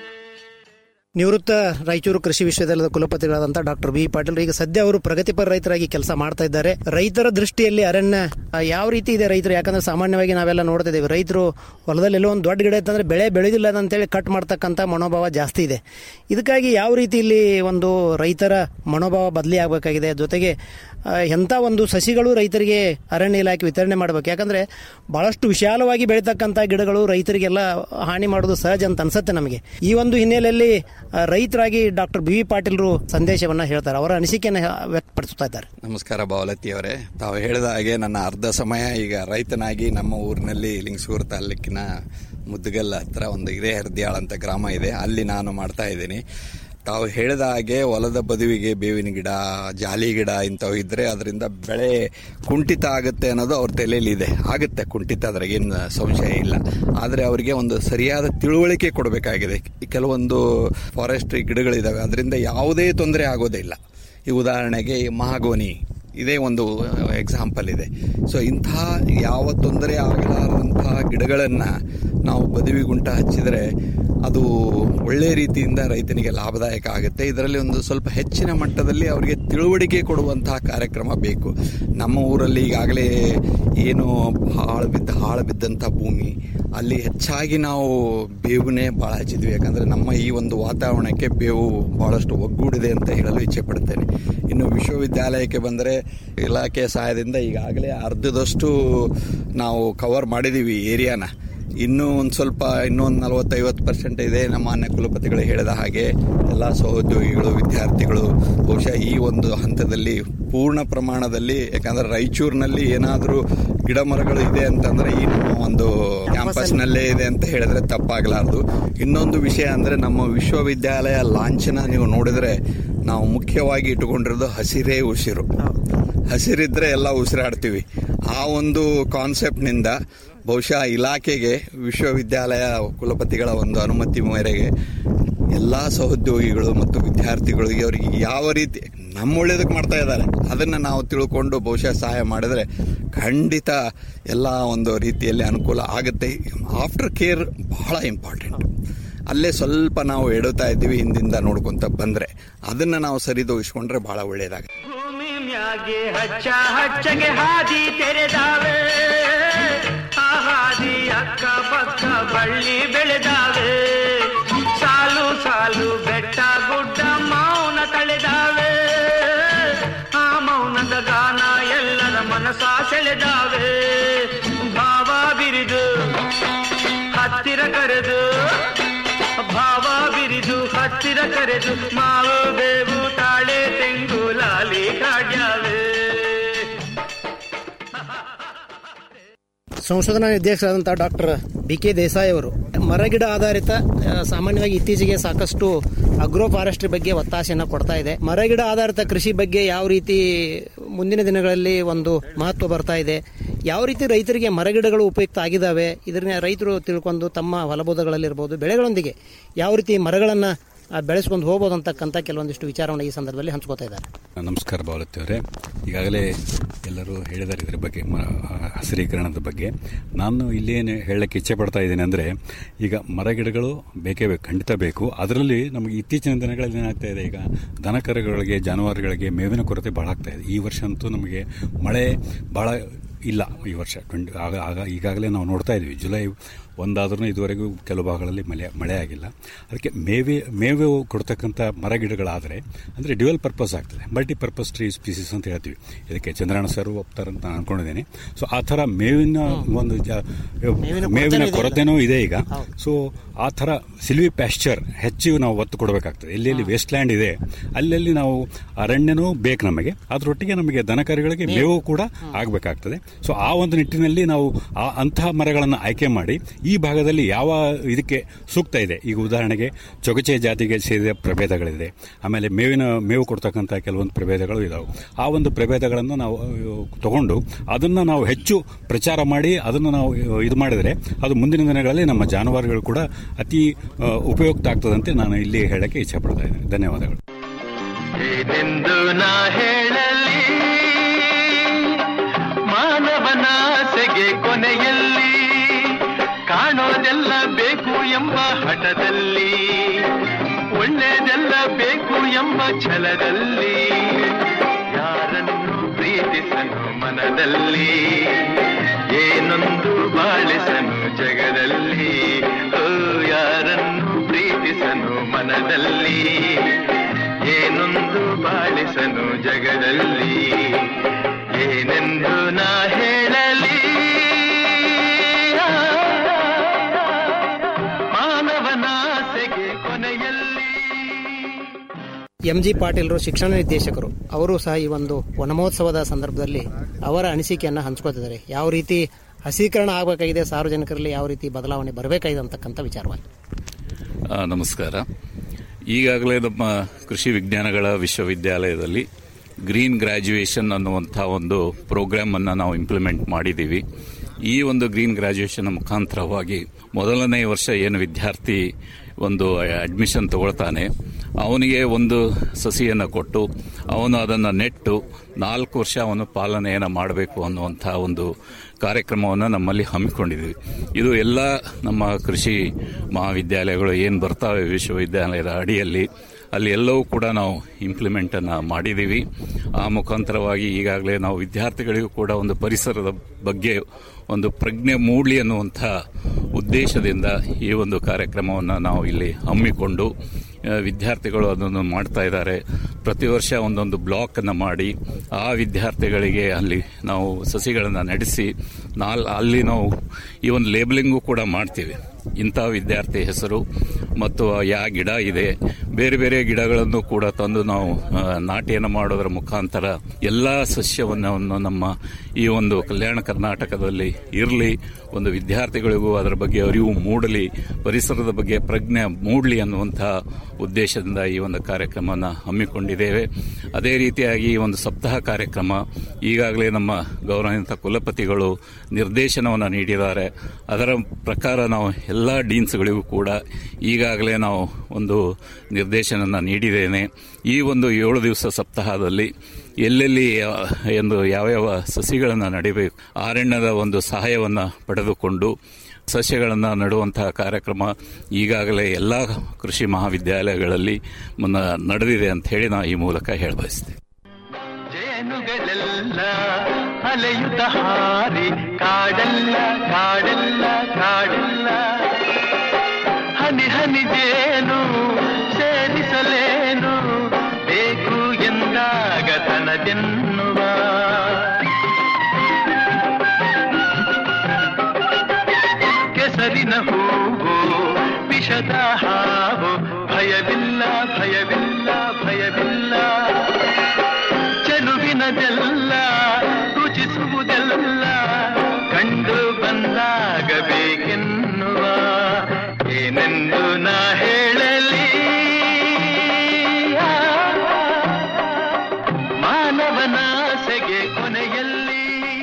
ನಿವೃತ್ತ ರಾಯಚೂರು ಕೃಷಿ ವಿಶ್ವವಿದ್ಯಾಲಯದ ಕುಲಪತಿಗಳಾದಂತಹ ಡಾಕ್ಟರ್ ಬಿ ಪಾಟೀಲ್ ಈಗ ಸದ್ಯ ಅವರು ಪ್ರಗತಿಪರ ರೈತರಾಗಿ ಕೆಲಸ ಮಾಡ್ತಾ ಇದ್ದಾರೆ ರೈತರ ದೃಷ್ಟಿಯಲ್ಲಿ ಅರಣ್ಯ ಆ, ಯಾವ ರೀತಿ ಇದೆ ರೈತರು ಯಾಕಂದ್ರೆ ಸಾಮಾನ್ಯವಾಗಿ ನಾವೆಲ್ಲ ನೋಡ್ತಾ ಇದ್ದೀವಿ ರೈತರು ಹೊಲದಲ್ಲಿ ಎಲ್ಲೋ ಒಂದು ದೊಡ್ಡ ಗಿಡ ಇತ್ತಂದ್ರೆ ಬೆಳೆ ಬೆಳೆದಿಲ್ಲ ಅಂತೇಳಿ ಕಟ್ ಮಾಡ್ತಕ್ಕಂಥ ಮನೋಭಾವ ಜಾಸ್ತಿ ಇದೆ ಇದಕ್ಕಾಗಿ ಯಾವ ರೀತಿ ಇಲ್ಲಿ ಒಂದು ರೈತರ ಮನೋಭಾವ ಬದಲಿ ಆಗಬೇಕಾಗಿದೆ ಜೊತೆಗೆ ಆ, ಎಂಥ ಒಂದು ಸಸಿಗಳು ರೈತರಿಗೆ ಅರಣ್ಯ ಇಲಾಖೆ ವಿತರಣೆ ಮಾಡಬೇಕು ಯಾಕಂದ್ರೆ ಬಹಳಷ್ಟು ವಿಶಾಲವಾಗಿ ಬೆಳೀತಕ್ಕಂಥ ಗಿಡಗಳು ರೈತರಿಗೆಲ್ಲ ಹಾನಿ ಮಾಡೋದು ಸಹಜ ಅಂತ ಅನ್ಸುತ್ತೆ ನಮಗೆ ಈ ಒಂದು ಹಿನ್ನೆಲೆಯಲ್ಲಿ ಆ, ರೈತರಾಗಿ ಡಾಕ್ಟರ್ ಬಿ ವಿ ಪಾಟೀಲ್ರು ಸಂದೇಶವನ್ನ ಹೇಳ್ತಾರೆ ಅವರ ಅನಿಸಿಕೆಯನ್ನು ವ್ಯಕ್ತಪಡಿಸ್ತಾ ಇದ್ದಾರೆ ನಮಸ್ಕಾರ ಬಾವಲತಿ ಅವರೇ ತಾವು ಹೇಳಿದ ಹಾಗೆ ನನ್ನ ಅರ್ಧ ಸಮಯ ಈಗ ರೈತನಾಗಿ ನಮ್ಮ ಊರಿನಲ್ಲಿ ಲಿಂಗಸೂರು ತಾಲೂಕಿನ ಮುದ್ಗಲ್ ಹತ್ರ ಒಂದು ಹಿರೇಹರ್ದಿಯಾಳ್ ಅಂತ ಗ್ರಾಮ ಇದೆ ಅಲ್ಲಿ ನಾನು ಮಾಡ್ತಾ ಇದ್ದೀನಿ ತಾವು ಹೇಳಿದ ಹಾಗೆ ಹೊಲದ ಬದುವಿಗೆ ಬೇವಿನ ಗಿಡ ಜಾಲಿ ಗಿಡ ಇಂಥವು ಇದ್ರೆ ಅದರಿಂದ ಬೆಳೆ ಕುಂಠಿತ ಆಗುತ್ತೆ ಅನ್ನೋದು ಅವ್ರ ತಲೆಯಲ್ಲಿ ಇದೆ ಆಗುತ್ತೆ ಕುಂಠಿತ ಅದ್ರಾಗೇನು ಸಂಶಯ ಇಲ್ಲ ಆದರೆ ಅವರಿಗೆ ಒಂದು ಸರಿಯಾದ ತಿಳುವಳಿಕೆ ಕೊಡಬೇಕಾಗಿದೆ ಕೆಲವೊಂದು ಫಾರೆಸ್ಟ್ರಿ ಗಿಡಗಳಿದಾವೆ ಅದರಿಂದ ಯಾವುದೇ ತೊಂದರೆ ಆಗೋದಿಲ್ಲ ಈ ಉದಾಹರಣೆಗೆ ಈ ಮಹಾಗೋನಿ ಇದೇ ಒಂದು ಎಕ್ಸಾಂಪಲ್ ಇದೆ ಸೊ ಇಂಥ ಯಾವ ತೊಂದರೆ ಆಗಲಾರದಂತಹ ಗಿಡಗಳನ್ನು ನಾವು ಬದುವಿ ಗುಂಟ ಹಚ್ಚಿದರೆ ಅದು ಒಳ್ಳೆ ರೀತಿಯಿಂದ ರೈತನಿಗೆ ಲಾಭದಾಯಕ ಆಗುತ್ತೆ ಇದರಲ್ಲಿ ಒಂದು ಸ್ವಲ್ಪ ಹೆಚ್ಚಿನ ಮಟ್ಟದಲ್ಲಿ ಅವರಿಗೆ ತಿಳುವಳಿಕೆ ಕೊಡುವಂತಹ ಕಾರ್ಯಕ್ರಮ ಬೇಕು ನಮ್ಮ ಊರಲ್ಲಿ ಈಗಾಗಲೇ ಏನು ಹಾಳು ಬಿದ್ದ ಹಾಳು ಬಿದ್ದಂಥ ಭೂಮಿ ಅಲ್ಲಿ ಹೆಚ್ಚಾಗಿ ನಾವು ಬೇವುನೇ ಭಾಳ ಹಚ್ಚಿದ್ವಿ ಯಾಕಂದರೆ ನಮ್ಮ ಈ ಒಂದು ವಾತಾವರಣಕ್ಕೆ ಬೇವು ಭಾಳಷ್ಟು ಒಗ್ಗೂಡಿದೆ ಅಂತ ಹೇಳಲು ಇಚ್ಛೆ ಪಡುತ್ತೇನೆ ಇನ್ನು ವಿಶ್ವವಿದ್ಯಾಲಯಕ್ಕೆ ಬಂದರೆ ಇಲಾಖೆಯ ಸಹಾಯದಿಂದ ಈಗಾಗಲೇ ಅರ್ಧದಷ್ಟು ನಾವು ಕವರ್ ಮಾಡಿದ್ದೀವಿ ಏರಿಯಾನ ಇನ್ನೂ ಒಂದು ಸ್ವಲ್ಪ ಇನ್ನೂ ಒಂದು ನಲವತ್ತೈವತ್ತು ಪರ್ಸೆಂಟ್ ಇದೆ ನಮ್ಮ ಮಾನ್ಯ ಕುಲಪತಿಗಳು ಹೇಳಿದ ಹಾಗೆ ಎಲ್ಲ ಸಹೋದ್ಯೋಗಿಗಳು ವಿದ್ಯಾರ್ಥಿಗಳು ಬಹುಶಃ ಈ ಒಂದು ಹಂತದಲ್ಲಿ ಪೂರ್ಣ ಪ್ರಮಾಣದಲ್ಲಿ ಯಾಕಂದ್ರೆ ರಾಯಚೂರಿನಲ್ಲಿ ಏನಾದರೂ ಗಿಡ ಮರಗಳು ಇದೆ ಅಂತಂದ್ರೆ ಈ ನಮ್ಮ ಒಂದು ಕ್ಯಾಂಪಸ್ನಲ್ಲೇ ಇದೆ ಅಂತ ಹೇಳಿದ್ರೆ ತಪ್ಪಾಗಲಾರದು ಇನ್ನೊಂದು ವಿಷಯ ಅಂದ್ರೆ ನಮ್ಮ ವಿಶ್ವವಿದ್ಯಾಲಯ ಲಾಂಛನ ನೀವು ನೋಡಿದ್ರೆ ನಾವು ಮುಖ್ಯವಾಗಿ ಇಟ್ಟುಕೊಂಡಿರೋದು ಹಸಿರೇ ಉಸಿರು ಹಸಿರಿದ್ರೆ ಎಲ್ಲ ಉಸಿರಾಡ್ತೀವಿ ಆ ಒಂದು ಕಾನ್ಸೆಪ್ಟ್ನಿಂದ ಬಹುಶಃ ಇಲಾಖೆಗೆ ವಿಶ್ವವಿದ್ಯಾಲಯ ಕುಲಪತಿಗಳ ಒಂದು ಅನುಮತಿ ಮೇರೆಗೆ ಎಲ್ಲ ಸಹೋದ್ಯೋಗಿಗಳು ಮತ್ತು ವಿದ್ಯಾರ್ಥಿಗಳಿಗೆ ಅವರಿಗೆ ಯಾವ ರೀತಿ ನಮ್ಮ ಒಳ್ಳೇದಕ್ಕೆ ಮಾಡ್ತಾ ಇದ್ದಾರೆ ಅದನ್ನು ನಾವು ತಿಳ್ಕೊಂಡು ಬಹುಶಃ ಸಹಾಯ ಮಾಡಿದ್ರೆ ಖಂಡಿತ ಎಲ್ಲ ಒಂದು ರೀತಿಯಲ್ಲಿ ಅನುಕೂಲ ಆಗುತ್ತೆ ಆಫ್ಟರ್ ಕೇರ್ ಬಹಳ ಇಂಪಾರ್ಟೆಂಟ್ ಅಲ್ಲೇ ಸ್ವಲ್ಪ ನಾವು ಎಡುತ್ತಾ ಇದ್ದೀವಿ ಹಿಂದಿಂದ ನೋಡ್ಕೊಂತ ಬಂದ್ರೆ ಅದನ್ನ ನಾವು ಸರಿದೂಗಿಸ್ಕೊಂಡ್ರೆ ಬಹಳ ಒಳ್ಳೇದಾಗುತ್ತೆ ಭೂಮಿ ಮ್ಯಾಗೆ ಹಚ್ಚ ಹಚ್ಚಗೆ ಹಾದಿ ತೆರೆದಾವೆ ಆ ಹಾದಿ ಅಕ್ಕ ಪಕ್ಕ ಬಳ್ಳಿ ಬೆಳೆದಾವೆ ಸಾಲು ಸಾಲು ಬೆಟ್ಟ ಗುಡ್ಡ ಮೌನ ತಳೆದಾವೆ ಆ ಮೌನದ ಗಾನ ಎಲ್ಲರ ಮನಸ ಸೆಳೆದಾವೆ ಭಾವ ಬಿರಿದು ಹತ್ತಿರ ಕರೆದು ಭಾವ ಬಿರಿದು ಹತ್ತಿರ ಕರೆದು ಮಾವು ಬೇವು ತಾಳೆ ತೆಂಗು ಲಾಲಿ ಕಾಡ್ಯಾವೆ ಸಂಶೋಧನಾ ನಿರ್ದೇಶಕರಾದಂತಹ ಡಾಕ್ಟರ್ ಬಿ ಕೆ ದೇಸಾಯಿ ಅವರು ಮರಗಿಡ ಆಧಾರಿತ ಆ, ಸಾಮಾನ್ಯವಾಗಿ ಇತ್ತೀಚೆಗೆ ಸಾಕಷ್ಟು ಅಗ್ರೋ ಫಾರೆಸ್ಟ್ರಿ ಬಗ್ಗೆ ಒತ್ತಾಸೆಯನ್ನು ಕೊಡ್ತಾ ಇದೆ ಮರಗಿಡ ಆಧಾರಿತ ಕೃಷಿ ಬಗ್ಗೆ ಯಾವ ರೀತಿ ಮುಂದಿನ ದಿನಗಳಲ್ಲಿ ಒಂದು ಮಹತ್ವ ಬರ್ತಾ ಇದೆ ಯಾವ ರೀತಿ ರೈತರಿಗೆ ಮರಗಿಡಗಳು ಉಪಯುಕ್ತ ಆಗಿದ್ದಾವೆ ಇದನ್ನ ರೈತರು ತಿಳ್ಕೊಂಡು ತಮ್ಮ ಹೊಲಬೋಧಗಳಲ್ಲಿರ್ಬೋದು ಬೆಳೆಗಳೊಂದಿಗೆ ಯಾವ ರೀತಿ ಮರಗಳನ್ನು ಬೆಳೆಸ್ಕೊಂಡು ಹೋಗ್ಬೋದು ಅಂತಕ್ಕಂಥ ಕೆಲವೊಂದಿಷ್ಟು ವಿಚಾರವನ್ನು ಈ ಸಂದರ್ಭದಲ್ಲಿ ಹಂಚ್ಕೋತಾ ಇದ್ದಾರೆ ನಮಸ್ಕಾರ ಬಾವಲತ್ತಿ ಅವರೇ ಈಗಾಗಲೇ ಎಲ್ಲರೂ ಹೇಳಿದ್ದಾರೆ ಇದರ ಬಗ್ಗೆ ಮ- ಹಸಿರೀಕರಣದ ಬಗ್ಗೆ ನಾನು ಇಲ್ಲೇನು ಹೇಳಕ್ಕೆ ಇಚ್ಛೆ ಪಡ್ತಾ ಇದ್ದೇನೆ ಅಂದರೆ ಈಗ ಮರಗಿಡಗಳು ಬೇಕೇ ಬೇಕು ಖಂಡಿತ ಬೇಕು ಅದರಲ್ಲಿ ನಮಗೆ ಇತ್ತೀಚಿನ ದಿನಗಳಲ್ಲಿ ಏನಾಗ್ತಾ ಇದೆ ಈಗ ದನಕರುಗಳಿಗೆ ಜಾನುವಾರುಗಳಿಗೆ ಮೇವಿನ ಕೊರತೆ ಬಹಳ ಆಗ್ತಾ ಇದೆ ಈ ವರ್ಷ ಅಂತೂ ನಮಗೆ ಮಳೆ ಬಹಳ ಇಲ್ಲ ಈ ವರ್ಷ ಟ್ವೆಂಟಿ ಆಗ ಆಗ ಈಗಾಗಲೇ ನಾವು ನೋಡ್ತಾ ಇದ್ವಿ ಜುಲೈ ಒಂದಾದ್ರೂ ಇದುವರೆಗೂ ಕೆಲವು ಭಾಗಗಳಲ್ಲಿ ಮಳೆ ಮಳೆ ಆಗಿಲ್ಲ ಅದಕ್ಕೆ ಮೇವೆ ಮೇವು ಕೊಡ್ತಕ್ಕಂಥ ಮರಗಿಡಗಳಾದರೆ ಅಂದರೆ ಡ್ಯುವೆಲ್ ಪರ್ಪಸ್ ಆಗ್ತದೆ ಮಲ್ಟಿ ಪರ್ಪಸ್ ಟ್ರೀ ಸ್ಪೀಸೀಸ್ ಅಂತ ಹೇಳ್ತೀವಿ ಇದಕ್ಕೆ ಚಂದ್ರಣ್ಣ ಸರ್ ಒಪ್ತಾರೆ ಅಂತ ನಾನು ಅನ್ಕೊಂಡಿದ್ದೇನೆ ಸೊ ಆ ಥರ ಮೇವಿನ ಒಂದು ಜ- ಮೇವಿನ ಕೊರತೆನೂ ಇದೆ ಈಗ ಸೊ ಆ ಥರ ಸಿಲ್ವಿ ಪ್ಯಾಶ್ಚರ್ ಹೆಚ್ಚು ನಾವು ಒತ್ತು ಕೊಡಬೇಕಾಗ್ತದೆ ಎಲ್ಲೆಲ್ಲಿ ವೇಸ್ಟ್ ಲ್ಯಾಂಡ್ ಇದೆ ಅಲ್ಲಲ್ಲಿ ನಾವು ಅರಣ್ಯನೂ ಬೇಕು ನಮಗೆ ಅದರೊಟ್ಟಿಗೆ ನಮಗೆ ದನಕರುಗಳಿಗೆ ಮೇವು ಕೂಡ ಆಗಬೇಕಾಗ್ತದೆ ಸೊ ಆ ಒಂದು ನಿಟ್ಟಿನಲ್ಲಿ ನಾವು ಆ ಅಂತಹ ಮರಗಳನ್ನು ಆಯ್ಕೆ ಮಾಡಿ ಈ ಭಾಗದಲ್ಲಿ ಯಾವ ಇದಕ್ಕೆ ಸೂಕ್ತ ಇದೆ ಈಗ ಉದಾಹರಣೆಗೆ ಚೊಗಚೆ ಜಾತಿಗೆ ಸೇರಿದ ಪ್ರಭೇದಗಳಿದೆ ಆಮೇಲೆ ಮೇವಿನ ಮೇವು ಕೊಡ್ತಕ್ಕಂಥ ಕೆಲವೊಂದು ಪ್ರಭೇದಗಳು ಇದಾವೆ ಆ ಒಂದು ಪ್ರಭೇದಗಳನ್ನು ನಾವು ಅಹ್, ತಗೊಂಡು ಅದನ್ನು ನಾವು ಹೆಚ್ಚು ಪ್ರಚಾರ ಮಾಡಿ ಅದನ್ನು ನಾವು ಅಹ್, ಇದು ಮಾಡಿದರೆ ಅದು ಮುಂದಿನ ದಿನಗಳಲ್ಲಿ ನಮ್ಮ ಜಾನುವಾರುಗಳು ಕೂಡ ಅತಿ ಅಹ್, ಉಪಯುಕ್ತ ಆಗ್ತದಂತೆ ನಾನು ಇಲ್ಲಿ ಹೇಳಕ್ಕೆ ಇಚ್ಛೆ ಪಡ್ತಾ ಇದ್ದೇನೆ ಧನ್ಯವಾದಗಳು ಏನೆಂದು ನಾ ಹೇಳಲಿ ಮಾನವನಾಸೆಗೆ ಕೊನೆಯಲ್ಲಿ ಕಾಣೋದೆಲ್ಲ ಬೇಕು ಎಂಬ ಹಠದಲ್ಲಿ ಒಳ್ಳೆಯದೆಲ್ಲ ಬೇಕು ಎಂಬ ಛಲದಲ್ಲಿ ಯಾರನ್ನು ಪ್ರೀತಿಸನು ಮನದಲ್ಲಿ ಏನೊಂದು ಬಾಳಿಸನು ಜಗದಲ್ಲಿ ಓ ಯಾರನ್ನು ಪ್ರೀತಿಸನು ಮನದಲ್ಲಿ ಏನೊಂದು ಬಾಳಿಸನು ಜಗದಲ್ಲಿ ಏನೆಂದು ನಾ ಹೇಳಲಿ ಮಾನವನಾಸೆಗೆ ಕೊನೆಯಲ್ಲಿ ಎಂ ಜಿ ಪಾಟೀಲ್ರು ಶಿಕ್ಷಣ ನಿರ್ದೇಶಕರು ಅವರು ಸಹ ಈ ಒಂದು ವನಮಹೋತ್ಸವದ ಸಂದರ್ಭದಲ್ಲಿ ಅವರ ಅನಿಸಿಕೆಯನ್ನು ಹಂಚ್ಕೋತಿದ್ದಾರೆ ಯಾವ ರೀತಿ ಹಸೀಕರಣ ಆಗಬೇಕಾಗಿದೆ ಸಾರ್ವಜನಿಕರಲ್ಲಿ ಯಾವ ರೀತಿ ಬದಲಾವಣೆ ಬರಬೇಕಾಗಿದೆ ಅಂತಕ್ಕಂಥ ವಿಚಾರವಾಗಿ ಆ, ನಮಸ್ಕಾರ ಈಗಾಗಲೇ ನಮ್ಮ ಕೃಷಿ ವಿಜ್ಞಾನಗಳ ವಿಶ್ವವಿದ್ಯಾಲಯದಲ್ಲಿ ಗ್ರೀನ್ ಗ್ರಾಜ್ಯುಯೇಷನ್ ಅನ್ನುವಂಥ ಒಂದು ಪ್ರೋಗ್ರಾಮ್ ಅನ್ನು ನಾವು ಇಂಪ್ಲಿಮೆಂಟ್ ಮಾಡಿದ್ದೀವಿ ಈ ಒಂದು ಗ್ರೀನ್ ಗ್ರಾಜ್ಯುಯೇಷನ್ ಮುಖಾಂತರವಾಗಿ ಮೊದಲನೇ ವರ್ಷ ಏನು ವಿದ್ಯಾರ್ಥಿ ಒಂದು ಅಡ್ಮಿಷನ್ ತಗೊಳ್ತಾನೆ ಅವನಿಗೆ ಒಂದು ಸಸಿಯನ್ನು ಕೊಟ್ಟು ಅವನು ಅದನ್ನು ನೆಟ್ಟು ನಾಲ್ಕು ವರ್ಷ ಅವನು ಪಾಲನೆಯನ್ನು ಮಾಡಬೇಕು ಅನ್ನುವಂಥ ಒಂದು ಕಾರ್ಯಕ್ರಮವನ್ನು ನಮ್ಮಲ್ಲಿ ಹಮ್ಮಿಕೊಂಡಿದ್ವಿ ಇದು ಎಲ್ಲ ನಮ್ಮ ಕೃಷಿ ಮಹಾವಿದ್ಯಾಲಯಗಳು ಏನು ಬರ್ತಾವೆ ವಿಶ್ವವಿದ್ಯಾಲಯದ ಅಡಿಯಲ್ಲಿ ಅಲ್ಲಿ ಎಲ್ಲವೂ ಕೂಡ ನಾವು ಇಂಪ್ಲಿಮೆಂಟನ್ನು ಮಾಡಿದ್ದೀವಿ ಆ ಮುಖಾಂತರವಾಗಿ ಈಗಾಗಲೇ ನಾವು ವಿದ್ಯಾರ್ಥಿಗಳಿಗೂ ಕೂಡ ಒಂದು ಪರಿಸರದ ಬಗ್ಗೆ ಒಂದು ಪ್ರಜ್ಞೆ ಮೂಡಲಿ ಅನ್ನುವಂಥ ಉದ್ದೇಶದಿಂದ ಈ ಒಂದು ಕಾರ್ಯಕ್ರಮವನ್ನು ನಾವು ಇಲ್ಲಿ ಹಮ್ಮಿಕೊಂಡು ಆ, ವಿದ್ಯಾರ್ಥಿಗಳು ಅದನ್ನು ಮಾಡ್ತಾ ಇದ್ದಾರೆ ಪ್ರತಿ ವರ್ಷ ಒಂದೊಂದು ಬ್ಲಾಕ್ ಅನ್ನು ಮಾಡಿ ಆ ವಿದ್ಯಾರ್ಥಿಗಳಿಗೆ ಅಲ್ಲಿ ನಾವು ಸಸಿಗಳನ್ನು ನಡೆಸಿ ನಾಲ್ ಅಲ್ಲಿ ನಾವು ಈ ಒಂದು ಲೇಬಲಿಂಗು ಕೂಡ ಮಾಡ್ತೀವಿ ಇಂಥ ವಿದ್ಯಾರ್ಥಿ ಹೆಸರು ಮತ್ತು ಯಾವ ಗಿಡ ಇದೆ ಬೇರೆ ಬೇರೆ ಗಿಡಗಳನ್ನು ಕೂಡ ತಂದು ನಾವು ಆ, ನಾಟಿಯನ್ನು ಮಾಡೋದರ ಮುಖಾಂತರ ಎಲ್ಲ ಸಸ್ಯವನ್ನು ನಮ್ಮ ಈ ಒಂದು ಕಲ್ಯಾಣ ಕರ್ನಾಟಕದಲ್ಲಿ ಇರಲಿ ಒಂದು ವಿದ್ಯಾರ್ಥಿಗಳಿಗೂ ಅದರ ಬಗ್ಗೆ ಅರಿವು ಮೂಡಲಿ ಪರಿಸರದ ಬಗ್ಗೆ ಪ್ರಜ್ಞೆ ಮೂಡಲಿ ಅನ್ನುವಂಥ ಉದ್ದೇಶದಿಂದ ಈ ಒಂದು ಕಾರ್ಯಕ್ರಮವನ್ನು ಹಮ್ಮಿಕೊಂಡಿದ್ದೇವೆ ಅದೇ ರೀತಿಯಾಗಿ ಈ ಒಂದು ಸಪ್ತಾಹ ಕಾರ್ಯಕ್ರಮ ಈಗಾಗಲೇ ನಮ್ಮ ಗೌರವಾನ್ವಿತ ಕುಲಪತಿಗಳು ನಿರ್ದೇಶನವನ್ನು ನೀಡಿದ್ದಾರೆ ಅದರ ಪ್ರಕಾರ ನಾವು ಎಲ್ಲ ಡೀನ್ಸ್ಗಳಿಗೂ ಕೂಡ ಈಗಾಗಲೇ ನಾವು ಒಂದು ನಿರ್ದೇಶನ ನೀಡಿದ್ದೇನೆ ಈ ಒಂದು ಏಳು ದಿವಸ ಸಪ್ತಾಹದಲ್ಲಿ ಎಲ್ಲೆಲ್ಲಿ ಯಾ- ಎಂದು ಯಾವ್ಯಾವ ಸಸಿಗಳನ್ನು ನಡಿಬೇಕು ಅರಣ್ಯದ ಒಂದು ಸಹಾಯವನ್ನು ಪಡೆದುಕೊಂಡು ಸಸ್ಯಗಳನ್ನು ನೆಡುವಂತಹ ಕಾರ್ಯಕ್ರಮ ಈಗಾಗಲೇ ಎಲ್ಲ ಕೃಷಿ ಮಹಾವಿದ್ಯಾಲಯಗಳಲ್ಲಿ ಮುನ್ನ ನಡೆದಿದೆ ಅಂತ ಹೇಳಿ ನಾ ಈ ಮೂಲಕ ಹೇಳಬಯಸ್ತೇನೆ ಜೇನುಗಳೆಲ್ಲ ಅಲೆಯುತ್ತ ಹಾರಿ ಕಾಡಲ್ಲ ಕಾಡಲ್ಲ ಕಾಡಲ್ಲ ಹನಿ ಹನಿ ಜೇನು ಸೇರಿಸಲೇನು ಬೇಕು ಎಂದಾಗ ತನದೆನ್ನುವ ಕೆಸರಿನ ಹೂವು ವಿಷದ ಹಾವು ಭಯವಿಲ್ಲ ಭಯವಿಲ್ಲ ಭಯವಿಲ್ಲ ಚೆಲುವಿನದೆಲ್ಲ ರುಚಿಸುವುದೆಲ್ಲ ಕಂಡು ಬಂದಾಗಬೇಕೆನ್ನುವ ಏನೆಂದು ನಾ ಹೇಳಲಿ ಮಾನವನಾಸೆಗೆ ಕೊನೆಯಲ್ಲಿ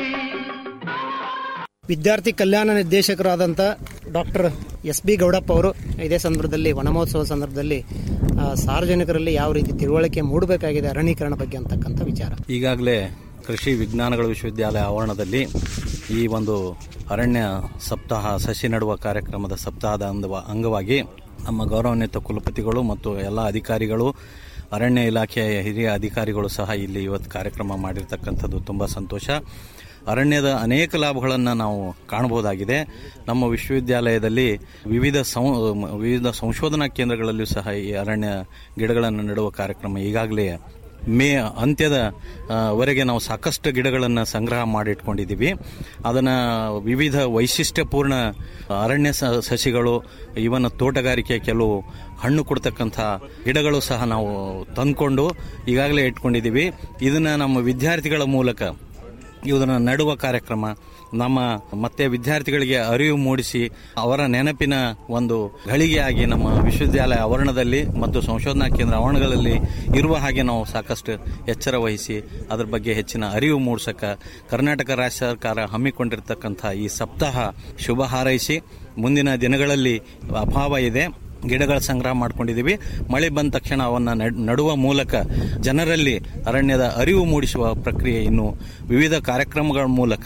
ವಿದ್ಯಾರ್ಥಿ ಕಲ್ಯಾಣ ನಿರ್ದೇಶಕರಾದಂಥ ಡಾಕ್ಟರ್ ಎಸ್ ಬಿ ಗೌಡಪ್ಪ ಅವರು ಇದೇ ಸಂದರ್ಭದಲ್ಲಿ ವನಮಹೋತ್ಸವ ಸಂದರ್ಭದಲ್ಲಿ ಆ, ಸಾರ್ವಜನಿಕರಲ್ಲಿ ಯಾವ ರೀತಿ ತಿಳುವಳಿಕೆ ಮೂಡಬೇಕಾಗಿದೆ ಅರಣ್ಯೀಕರಣ ಬಗ್ಗೆ ಅಂತಕ್ಕಂಥ ವಿಚಾರ ಈಗಾಗಲೇ ಕೃಷಿ ವಿಜ್ಞಾನಗಳ ವಿಶ್ವವಿದ್ಯಾಲಯ ಆವರಣದಲ್ಲಿ ಈ ಒಂದು ಅರಣ್ಯ ಸಪ್ತಾಹ ಸಸಿ ನೆಡುವ ಕಾರ್ಯಕ್ರಮದ ಸಪ್ತಾಹದ ಅಂದವ- ಅಂಗವಾಗಿ ನಮ್ಮ ಗೌರವಾನ್ವಿತ ಕುಲಪತಿಗಳು ಮತ್ತು ಎಲ್ಲ ಅಧಿಕಾರಿಗಳು ಅರಣ್ಯ ಇಲಾಖೆಯ ಹಿರಿಯ ಅಧಿಕಾರಿಗಳು ಸಹ ಇಲ್ಲಿ ಇವತ್ತು ಕಾರ್ಯಕ್ರಮ ಮಾಡಿರ್ತಕ್ಕಂಥದ್ದು ತುಂಬ ಸಂತೋಷ ಅರಣ್ಯದ ಅನೇಕ ಲಾಭಗಳನ್ನು ನಾವು ಕಾಣಬಹುದಾಗಿದೆ ನಮ್ಮ ವಿಶ್ವವಿದ್ಯಾಲಯದಲ್ಲಿ ವಿವಿಧ ಸಂ ವಿವಿಧ ಸಂಶೋಧನಾ ಕೇಂದ್ರಗಳಲ್ಲಿಯೂ ಸಹ ಈ ಅರಣ್ಯ ಗಿಡಗಳನ್ನು ನೆಡುವ ಕಾರ್ಯಕ್ರಮ ಈಗಾಗಲೇ ಮೇ ಅಂತ್ಯದ ಆ, ವರೆಗೆ ನಾವು ಸಾಕಷ್ಟು ಗಿಡಗಳನ್ನು ಸಂಗ್ರಹ ಮಾಡಿಟ್ಕೊಂಡಿದ್ದೀವಿ ಅದನ್ನು ವಿವಿಧ ವೈಶಿಷ್ಟ್ಯಪೂರ್ಣ ಅರಣ್ಯ ಸ- ಸಸಿಗಳು ಇವನ್ ತೋಟಗಾರಿಕೆ ಕೆಲವು ಹಣ್ಣು ಕೊಡ್ತಕ್ಕಂಥ ಗಿಡಗಳು ಸಹ ನಾವು ತಂದ್ಕೊಂಡು ಈಗಾಗಲೇ ಇಟ್ಕೊಂಡಿದ್ದೀವಿ ಇದನ್ನು ನಮ್ಮ ವಿದ್ಯಾರ್ಥಿಗಳ ಮೂಲಕ ಇದನ್ನು ನಡುವ ಕಾರ್ಯಕ್ರಮ ನಮ್ಮ ಮತ್ತೆ ವಿದ್ಯಾರ್ಥಿಗಳಿಗೆ ಅರಿವು ಮೂಡಿಸಿ ಅವರ ನೆನಪಿನ ಒಂದು ಘಳಿಗೆಯಾಗಿ ನಮ್ಮ ವಿಶ್ವವಿದ್ಯಾಲಯ ಆವರಣದಲ್ಲಿ ಮತ್ತು ಸಂಶೋಧನಾ ಕೇಂದ್ರ ಆವರಣಗಳಲ್ಲಿ ಇರುವ ಹಾಗೆ ನಾವು ಸಾಕಷ್ಟು ಎಚ್ಚರ ವಹಿಸಿ ಅದರ ಬಗ್ಗೆ ಹೆಚ್ಚಿನ ಅರಿವು ಮೂಡಿಸಕ ಕರ್ನಾಟಕ ರಾಜ್ಯ ಸರ್ಕಾರ ಹಮ್ಮಿಕೊಂಡಿರ್ತಕ್ಕಂಥ ಈ ಸಪ್ತಾಹ ಶುಭ ಹಾರೈಸಿ ಮುಂದಿನ ದಿನಗಳಲ್ಲಿ ಅಭಾವ ಇದೆ ಗಿಡಗಳ ಸಂಗ್ರಹ ಮಾಡ್ಕೊಂಡಿದ್ದೀವಿ ಮಳೆ ಬಂದ ತಕ್ಷಣ ಅವನ್ನ ನಡ್- ನಡುವ ಮೂಲಕ ಜನರಲ್ಲಿ ಅರಣ್ಯದ ಅರಿವು ಮೂಡಿಸುವ ಪ್ರಕ್ರಿಯೆ ಇನ್ನು ವಿವಿಧ ಕಾರ್ಯಕ್ರಮಗಳ ಮೂಲಕ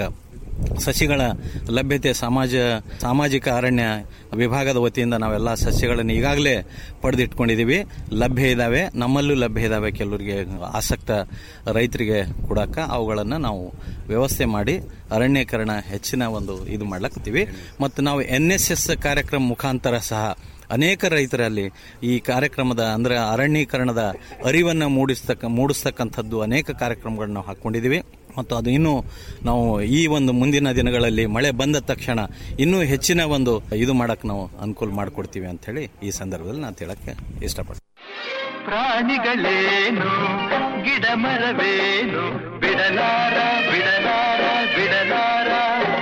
ಸಸಿಗಳ ಲಭ್ಯತೆ ಸಮಾಜ ಸಾಮಾಜಿಕ ಅರಣ್ಯ ವಿಭಾಗದ ವತಿಯಿಂದ ನಾವೆಲ್ಲ ಸಸ್ಯಗಳನ್ನು ಈಗಾಗಲೇ ಪಡೆದಿಟ್ಕೊಂಡಿದ್ದೀವಿ ಲಭ್ಯ ಇದ್ದಾವೆ ನಮ್ಮಲ್ಲೂ ಲಭ್ಯ ಇದ್ದಾವೆ ಕೆಲವರಿಗೆ ಆಸಕ್ತ ರೈತರಿಗೆ ಕೊಡಕ ಅವುಗಳನ್ನು ನಾವು ವ್ಯವಸ್ಥೆ ಮಾಡಿ ಅರಣ್ಯೀಕರಣ ಹೆಚ್ಚಿನ ಒಂದು ಇದು ಮಾಡ್ಲಕತ್ತೀವಿ ಮತ್ತು ನಾವು ಎನ್ ಎಸ್ ಎಸ್ ಕಾರ್ಯಕ್ರಮ ಮುಖಾಂತರ ಸಹ ಅನೇಕ ರೈತರಲ್ಲಿ ಈ ಕಾರ್ಯಕ್ರಮದ ಅಂದ್ರೆ ಅರಣ್ಯೀಕರಣದ ಅರಿವನ್ನು ಮೂಡಿಸ್ತಕ್ಕ ಮೂಡಿಸ್ತಕ್ಕಂಥದ್ದು ಅನೇಕ ಕಾರ್ಯಕ್ರಮಗಳನ್ನ ನಾವು ಹಾಕೊಂಡಿದ್ದೀವಿ ಮತ್ತು ಅದು ಇನ್ನೂ ನಾವು ಈ ಒಂದು ಮುಂದಿನ ದಿನಗಳಲ್ಲಿ ಮಳೆ ಬಂದ ತಕ್ಷಣ ಇನ್ನೂ ಹೆಚ್ಚಿನ ಒಂದು ಇದು ಮಾಡಕ್ಕೆ ನಾವು ಅನುಕೂಲ ಮಾಡಿಕೊಡ್ತೀವಿ ಅಂತ ಹೇಳಿ ಈ ಸಂದರ್ಭದಲ್ಲಿ ನಾನು ಹೇಳಕ್ಕೆ ಇಷ್ಟಪಡ್ತೀನಿ ಪ್ರಾಣಿಗಳೇನು ಗಿಡ ಮರವೇನು ಬಿಡಲಾರ ಬಿಡಲಾರ ಬಿಡಲಾರ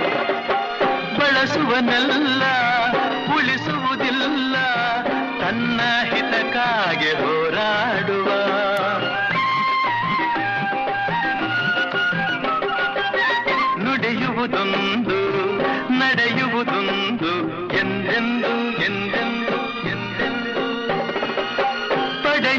ಬಳಸುವನೆಲ್ಲ ಉಳಿಸುವುದಿಲ್ಲ ತನ್ನ ಹಿತಕ್ಕಾಗಿ ಹೋರಾಡುವ ನುಡಿಯುವುದೊಂದು ನಡೆಯುವುದೊಂದು ಎಂದೆಂದು ಎಂದೆಂದು ಎಂದೆಂದು ಪಡೆಯ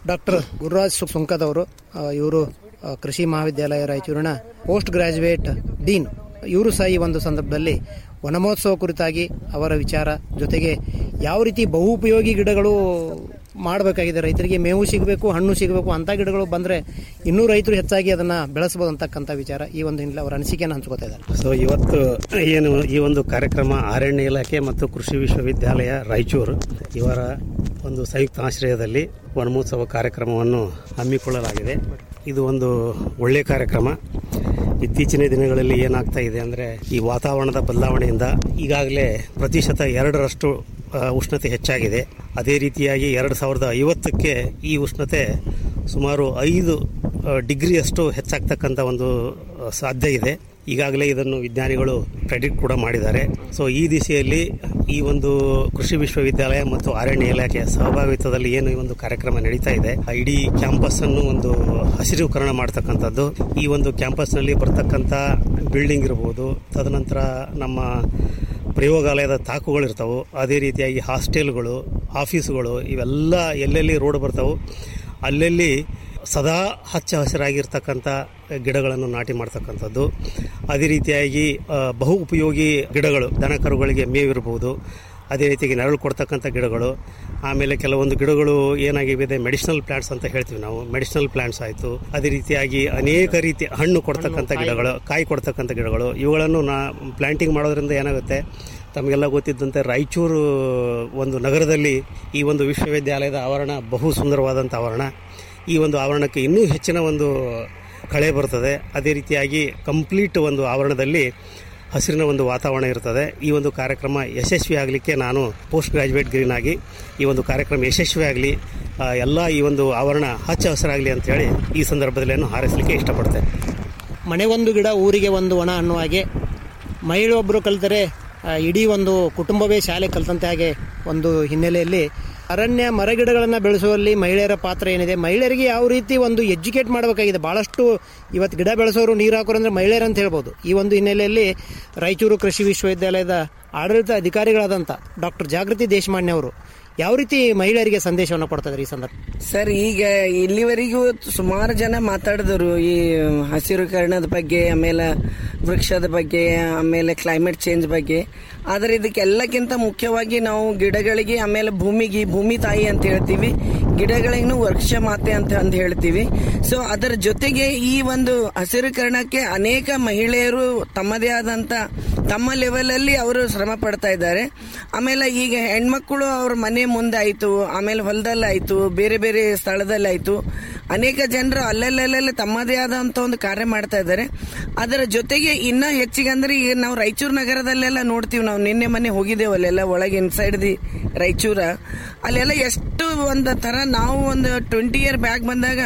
ಡಾಕ್ಟರ್ ಗುರುರಾಜ್ ಸು- ಸುಂಕದವರು ಇವರು ಕೃಷಿ ಮಹಾವಿದ್ಯಾಲಯ ರಾಯಚೂರಿನ ಪೋಸ್ಟ್ ಗ್ರಾಜುಯೇಟ್ ಡೀನ್ ಇವರು ಸಹ ಈ ಒಂದು ಸಂದರ್ಭದಲ್ಲಿ ವನಮಹೋತ್ಸವ ಕುರಿತಾಗಿ ಅವರ ವಿಚಾರ ಜೊತೆಗೆ ಯಾವ ರೀತಿ ಬಹುಪಯೋಗಿ ಗಿಡಗಳು ಮಾಡಬೇಕಾಗಿದೆ ರೈತರಿಗೆ ಮೇವು ಸಿಗಬೇಕು ಹಣ್ಣು ಸಿಗಬೇಕು ಅಂತ ಗಿಡಗಳು ಬಂದ್ರೆ ಇನ್ನೂ ರೈತರು ಹೆಚ್ಚಾಗಿ ಅದನ್ನ ಬೆಳೆಸಬಹುದು ಅಂತಕ್ಕಂಥ ವಿಚಾರ ಈ ಒಂದು ಹಿನ್ನೆಲೆ ಅವರ ಅನಿಸಿಕೆಯನ್ನು ಹಂಚ್ಕೋತಾ ಇದ್ದಾರೆ ಸೊ ಇವತ್ತು ಏನು ಈ ಒಂದು ಕಾರ್ಯಕ್ರಮ ಅರಣ್ಯ ಇಲಾಖೆ ಮತ್ತು ಕೃಷಿ ವಿಶ್ವವಿದ್ಯಾಲಯ ರಾಯಚೂರು ಇವರ ಒಂದು ಸಂಯುಕ್ತ ಆಶ್ರಯದಲ್ಲಿ ವನಮಹೋತ್ಸವ ಕಾರ್ಯಕ್ರಮವನ್ನು ಹಮ್ಮಿಕೊಳ್ಳಲಾಗಿದೆ ಇದು ಒಂದು ಒಳ್ಳೆಯ ಕಾರ್ಯಕ್ರಮ ಇತ್ತೀಚಿನ ದಿನಗಳಲ್ಲಿ ಏನಾಗ್ತಾ ಇದೆ ಅಂದರೆ ಈ ವಾತಾವರಣದ ಬದಲಾವಣೆಯಿಂದ ಈಗಾಗಲೇ ಪ್ರತಿಶತ ಎರಡರಷ್ಟು ಆ, ಉಷ್ಣತೆ ಹೆಚ್ಚಾಗಿದೆ ಅದೇ ರೀತಿಯಾಗಿ ಎರಡು ಸಾವಿರದ ಐವತ್ತಕ್ಕೆ ಈ ಉಷ್ಣತೆ ಸುಮಾರು ಐದು ಆ, ಡಿಗ್ರಿಯಷ್ಟು ಹೆಚ್ಚಾಗ್ತಕ್ಕಂಥ ಒಂದು ಆ, ಸಾಧ್ಯ ಇದೆ ಈಗಾಗಲೇ ಇದನ್ನು ವಿಜ್ಞಾನಿಗಳು ಪ್ರೆಡಿಕ್ಟ್ ಕೂಡ ಮಾಡಿದ್ದಾರೆ ಸೊ ಈ ದಿಸೆಯಲ್ಲಿ ಈ ಒಂದು ಕೃಷಿ ವಿಶ್ವವಿದ್ಯಾಲಯ ಮತ್ತು ಅರಣ್ಯ ಇಲಾಖೆಯ ಸಹಭಾಗಿತ್ವದಲ್ಲಿ ಏನು ಈ ಒಂದು ಕಾರ್ಯಕ್ರಮ ನಡೀತಾ ಇದೆ ಆ ಇಡೀ ಕ್ಯಾಂಪಸ್ ಅನ್ನು ಒಂದು ಹಸಿರೀಕರಣ ಮಾಡ್ತಕ್ಕಂಥದ್ದು ಈ ಒಂದು ಕ್ಯಾಂಪಸ್ ನಲ್ಲಿ ಬರ್ತಕ್ಕಂಥ ಬಿಲ್ಡಿಂಗ್ ಇರಬಹುದು ತದನಂತರ ನಮ್ಮ ಪ್ರಯೋಗಾಲಯದ ತಾಕುಗಳಿರ್ತಾವೆ ಅದೇ ರೀತಿಯಾಗಿ ಹಾಸ್ಟೆಲ್ಗಳು ಆಫೀಸುಗಳು ಇವೆಲ್ಲ ಎಲ್ಲೆಲ್ಲಿ ರೋಡ್ ಬರ್ತಾವೆ ಅಲ್ಲೆಲ್ಲಿ ಸದಾ ಹಚ್ಚ ಹಸಿರಾಗಿರ್ತಕ್ಕಂಥ ಗಿಡಗಳನ್ನು ನಾಟಿ ಮಾಡ್ತಕ್ಕಂಥದ್ದು ಅದೇ ರೀತಿಯಾಗಿ ಆ, ಬಹು ಉಪಯೋಗಿ ಗಿಡಗಳು ದನ ಕರುಗಳಿಗೆ ಮೇವಿರ್ಬೋದು ಅದೇ ರೀತಿಯಾಗಿ ನೆರಳು ಕೊಡ್ತಕ್ಕಂಥ ಗಿಡಗಳು ಆಮೇಲೆ ಕೆಲವೊಂದು ಗಿಡಗಳು ಏನಾಗಿವೆ ಮೆಡಿಸಿನಲ್ ಪ್ಲಾಂಟ್ಸ್ ಅಂತ ಹೇಳ್ತೀವಿ ನಾವು ಮೆಡಿಸಿನಲ್ ಪ್ಲಾಂಟ್ಸ್ ಆಯಿತು ಅದೇ ರೀತಿಯಾಗಿ ಅನೇಕ ರೀತಿ ಹಣ್ಣು ಕೊಡ್ತಕ್ಕಂಥ ಗಿಡಗಳು ಕಾಯಿ ಕೊಡ್ತಕ್ಕಂಥ ಗಿಡಗಳು ಇವುಗಳನ್ನು ನಾ ಪ್ಲಾಂಟಿಂಗ್ ಮಾಡೋದ್ರಿಂದ ಏನಾಗುತ್ತೆ ತಮಗೆಲ್ಲ ಗೊತ್ತಿದ್ದಂತೆ ರಾಯಚೂರು ಒಂದು ನಗರದಲ್ಲಿ ಈ ಒಂದು ವಿಶ್ವವಿದ್ಯಾಲಯದ ಆವರಣ ಬಹು ಸುಂದರವಾದಂಥ ಆವರಣ ಈ ಒಂದು ಆವರಣಕ್ಕೆ ಇನ್ನೂ ಹೆಚ್ಚಿನ ಒಂದು ಕಳೆ ಬರ್ತದೆ ಅದೇ ರೀತಿಯಾಗಿ ಕಂಪ್ಲೀಟ್ ಒಂದು ಆವರಣದಲ್ಲಿ ಹಸಿರಿನ ಒಂದು ವಾತಾವರಣ ಇರ್ತದೆ ಈ ಒಂದು ಕಾರ್ಯಕ್ರಮ ಯಶಸ್ವಿ ಆಗಲಿಕ್ಕೆ ನಾನು ಪೋಸ್ಟ್ ಗ್ರಾಜುಯೇಟ್ ಗ್ರೀನ್ ಆಗಿ ಈ ಒಂದು ಕಾರ್ಯಕ್ರಮ ಯಶಸ್ವಿ ಆಗಲಿ ಎಲ್ಲ ಈ ಒಂದು ಆವರಣ ಹಚ್ಚ ಹಸಿರಾಗಲಿ ಅಂತ ಹೇಳಿ ಈ ಸಂದರ್ಭದಲ್ಲಿ ನಾನು ಹಾರೈಸಲಿಕ್ಕೆ ಇಷ್ಟಪಡ್ತೇನೆ ಮನೆ ಒಂದು ಗಿಡ ಊರಿಗೆ ಒಂದು ಒಣ ಅನ್ನುವ ಹಾಗೆ ಮಹಿಳೆಯೊಬ್ಬರು ಕಲಿತರೆ ಆ, ಇಡೀ ಒಂದು ಕುಟುಂಬವೇ ಶಾಲೆ ಕಲಿತಂತೆ ಹಾಗೆ ಒಂದು ಹಿನ್ನೆಲೆಯಲ್ಲಿ ಅರಣ್ಯ ಮರಗಿಡಗಳನ್ನು ಬೆಳೆಸುವಲ್ಲಿ ಮಹಿಳೆಯರ ಪಾತ್ರ ಏನಿದೆ ಮಹಿಳೆಯರಿಗೆ ಯಾವ ರೀತಿ ಒಂದು ಎಜುಕೇಟ್ ಮಾಡಬೇಕಾಗಿದೆ ಬಹಳಷ್ಟು ಇವತ್ತು ಗಿಡ ಬೆಳೆಸೋರು ನೀರು ಹಾಕೋರು ಅಂದ್ರೆ ಮಹಿಳೆಯರು ಅಂತ ಹೇಳ್ಬೋದು ಈ ಒಂದು ಹಿನ್ನೆಲೆಯಲ್ಲಿ ರಾಯಚೂರು ಕೃಷಿ ವಿಶ್ವವಿದ್ಯಾಲಯದ ಆಡಳಿತ ಅಧಿಕಾರಿಗಳಾದಂಥ ಡಾಕ್ಟರ್ ಜಾಗೃತಿ ದೇಶಮಾನ್ಯ ಅವರು ಯಾವ ರೀತಿ ಮಹಿಳೆಯರಿಗೆ ಸಂದೇಶವನ್ನು ಕೊಡ್ತಾ ಇದ್ದಾರೆ ಈ ಸಂದರ್ಭ ಸರ್ ಈಗ ಇಲ್ಲಿವರೆಗೂ ಸುಮಾರು ಜನ ಮಾತಾಡಿದರು ಈ ಹಸಿರುಕರಣದ ಬಗ್ಗೆ ಆಮೇಲೆ ವೃಕ್ಷದ ಬಗ್ಗೆ ಆಮೇಲೆ ಕ್ಲೈಮೇಟ್ ಚೇಂಜ್ ಬಗ್ಗೆ ಆದರೆ ಇದಕ್ಕೆಲ್ಲಕ್ಕಿಂತ ಮುಖ್ಯವಾಗಿ ನಾವು ಗಿಡಗಳಿಗೆ ಆಮೇಲೆ ಭೂಮಿಗೆ ಭೂಮಿ ತಾಯಿ ಅಂತ ಹೇಳ್ತೀವಿ ಗಿಡಗಳಿಗೂ ವೃಕ್ಷ ಮಾತೆ ಅಂತ ಅಂದ್ ಹೇಳ್ತೀವಿ ಸೊ ಅದರ ಜೊತೆಗೆ ಈ ಒಂದು ಹಸಿರುಕರಣಕ್ಕೆ ಅನೇಕ ಮಹಿಳೆಯರು ತಮ್ಮದೇ ಆದಂತ ತಮ್ಮ ಲೆವೆಲ್ ಅಲ್ಲಿ ಅವರು ಶ್ರಮ ಪಡ್ತಾ ಇದ್ದಾರೆ ಆಮೇಲೆ ಈಗ ಹೆಣ್ಮಕ್ಳು ಅವ್ರ ಮನೆ ಮುಂದೆ ಆಯ್ತು ಆಮೇಲೆ ಹೊಲದಲ್ಲಿ ಆಯ್ತು ಬೇರೆ ಬೇರೆ ಸ್ಥಳದಲ್ಲಿ ಆಯ್ತು ಅನೇಕ ಜನರು ಅಲ್ಲಲ್ಲಲ್ಲೇ ತಮ್ಮದೇ ಆದಂತ ಒಂದು ಕಾರ್ಯ ಮಾಡ್ತಾ ಇದ್ದಾರೆ ಅದರ ಜೊತೆಗೆ ಇನ್ನ ಹೆಚ್ಚಿಗೆ ಅಂದ್ರೆ ಈಗ ನಾವು ರಾಯಚೂರು ನಗರದಲ್ಲೆಲ್ಲ ನೋಡ್ತೀವಿ ನಾವು ನಿನ್ನೆ ಮೊನ್ನೆ ಹೋಗಿದ್ದೇವೆ ಅಲ್ಲೆಲ್ಲ ಒಳಗೆ ಇನ್ಸೈಡ್ ದಿ ರಾಯಚೂರ ಅಲ್ಲೆಲ್ಲ ಎಷ್ಟು ಒಂದು ತರ ನಾವು ಒಂದು ಟ್ವೆಂಟಿ ಇಯರ್ ಬ್ಯಾಕ್ ಬಂದಾಗ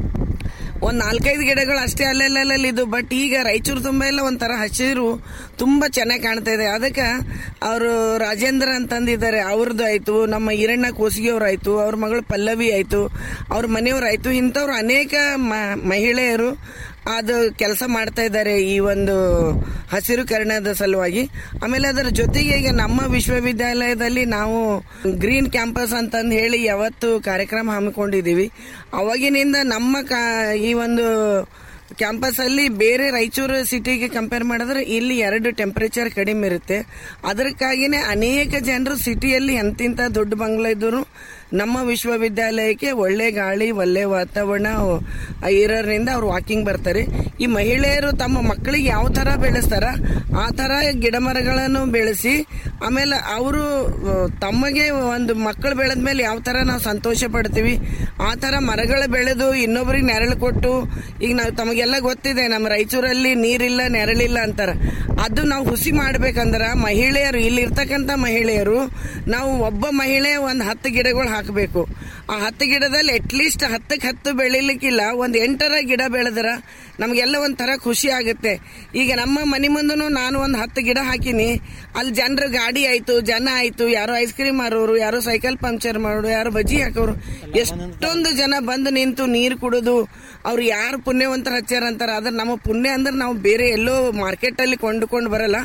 ಒಂದ್ ನಾಲ್ಕೈದು ಗಿಡಗಳು ಅಷ್ಟೇ ಅಲ್ಲೆಲ್ಲ ಇದು ಬಟ್ ಈಗ ರಾಯಚೂರು ತುಂಬ ಎಲ್ಲ ಒಂಥರ ಹಸಿರು ತುಂಬಾ ಚೆನ್ನಾಗಿ ಕಾಣ್ತಾ ಇದೆ ಅದಕ್ಕೆ ಅವರು ರಾಜೇಂದ್ರ ಅಂತಂದಿದ್ದಾರೆ ಅವ್ರದ್ದು ಆಯ್ತು ನಮ್ಮ ಈರಣ್ಣ ಕೋಸಿಗೆ ಅವ್ರು ಆಯ್ತು ಅವ್ರ ಮಗಳು ಪಲ್ಲವಿ ಆಯ್ತು ಅವ್ರ ಮನೆಯವ್ರು ಆಯ್ತು ಇಂಥವ್ರು ಅನೇಕ ಮ- ಮಹಿಳೆಯರು ಅದು ಕೆಲಸ ಮಾಡ್ತಾ ಇದ್ದಾರೆ ಈ ಒಂದು ಹಸಿರುಕರಣದ ಸಲುವಾಗಿ ಆಮೇಲೆ ಅದರ ಜೊತೆಗೆ ಈಗ ನಮ್ಮ ವಿಶ್ವವಿದ್ಯಾಲಯದಲ್ಲಿ ನಾವು ಗ್ರೀನ್ ಕ್ಯಾಂಪಸ್ ಅಂತಂದು ಹೇಳಿ ಯಾವತ್ತು ಕಾರ್ಯಕ್ರಮ ಹಮ್ಮಿಕೊಂಡಿದ್ದೀವಿ ಅವಾಗಿನಿಂದ ನಮ್ಮ ಕಾ ಈ ಒಂದು ಕ್ಯಾಂಪಸ್ ಅಲ್ಲಿ ಬೇರೆ ರಾಯಚೂರು ಸಿಟಿಗೆ ಕಂಪೇರ್ ಮಾಡಿದ್ರೆ ಇಲ್ಲಿ ಎರಡು ಟೆಂಪರೇಚರ್ ಕಡಿಮೆ ಇರುತ್ತೆ ಅದಕ್ಕಾಗಿನೇ ಅನೇಕ ಜನರು ಸಿಟಿಯಲ್ಲಿ ಎಂತಿಂತ ದೊಡ್ಡ ಬಂಗ್ಲಾ ಇದ್ರು ನಮ್ಮ ವಿಶ್ವವಿದ್ಯಾಲಯಕ್ಕೆ ಒಳ್ಳೆ ಗಾಳಿ ಒಳ್ಳೆ ವಾತಾವರಣ ಇರೋದ್ರಿಂದ ಅವ್ರು ವಾಕಿಂಗ್ ಬರ್ತಾರೆ ಈ ಮಹಿಳೆಯರು ತಮ್ಮ ಮಕ್ಕಳಿಗೆ ಯಾವ ತರ ಬೆಳೆಸ್ತಾರ ಆ ತರ ಗಿಡ ಮರಗಳನ್ನು ಬೆಳೆಸಿ ಆಮೇಲೆ ಅವರು ತಮಗೆ ಒಂದು ಮಕ್ಕಳು ಬೆಳೆದ್ಮೇಲೆ ಯಾವ ತರ ನಾವು ಸಂತೋಷ ಪಡ್ತೀವಿ ಆ ತರ ಮರಗಳು ಬೆಳೆದು ಇನ್ನೊಬ್ರಿಗೆ ನೆರಳು ಕೊಟ್ಟು ಈಗ ನಾವು ತಮಗೆಲ್ಲ ಗೊತ್ತಿದೆ ನಮ್ಮ ರಾಯಚೂರಲ್ಲಿ ನೀರಿಲ್ಲ ನೆರಳಿಲ್ಲ ಅಂತಾರ ಅದು ನಾವು ಹುಸಿ ಮಾಡ್ಬೇಕಂದ್ರ ಮಹಿಳೆಯರು ಇಲ್ಲಿ ಇರ್ತಕ್ಕಂಥ ಮಹಿಳೆಯರು ನಾವು ಒಬ್ಬ ಮಹಿಳೆ ಒಂದು ಹತ್ತು ಗಿಡಗಳು ಹಾಕಬೇಕು ಆ ಹತ್ತು ಗಿಡದಲ್ಲಿ ಅಟ್ಲೀಸ್ಟ್ ಹತ್ತಕ್ಕೆ ಹತ್ತು ಬೆಳಿಲಿಕ್ಕಿಲ್ಲ ಒಂದು ಎಂಟರ ಗಿಡ ಬೆಳೆದ್ರ ನಮಗೆಲ್ಲ ಒಂಥರ ಖುಷಿ ಆಗುತ್ತೆ ಈಗ ನಮ್ಮ ಮನೆ ಮುಂದೂ ನಾನು ಒಂದು ಹತ್ತು ಗಿಡ ಹಾಕಿನಿ ಅಲ್ಲಿ ಜನರು ಗಾಡಿ ಆಯ್ತು ಜನ ಆಯ್ತು ಯಾರೋ ಐಸ್ ಕ್ರೀಮ್ ಮಾರೋರು ಯಾರೋ ಸೈಕಲ್ ಪಂಕ್ಚರ್ ಮಾಡೋರು ಯಾರೋ ಬಜ್ಜಿ ಹಾಕೋರು ಎಷ್ಟೊಂದು ಜನ ಬಂದು ನಿಂತು ನೀರು ಕುಡಿದು ಅವ್ರು ಯಾರು ಪುಣ್ಯವಂತರ ಹಚ್ಚಾರ ಅಂತಾರ ಆದ್ರೆ ನಮ್ಮ ಪುಣ್ಯ ಅಂದ್ರೆ ನಾವು ಬೇರೆ ಎಲ್ಲೋ ಮಾರ್ಕೆಟ್ ಅಲ್ಲಿ ಕೊಂಡುಕೊಂಡು ಬರಲ್ಲ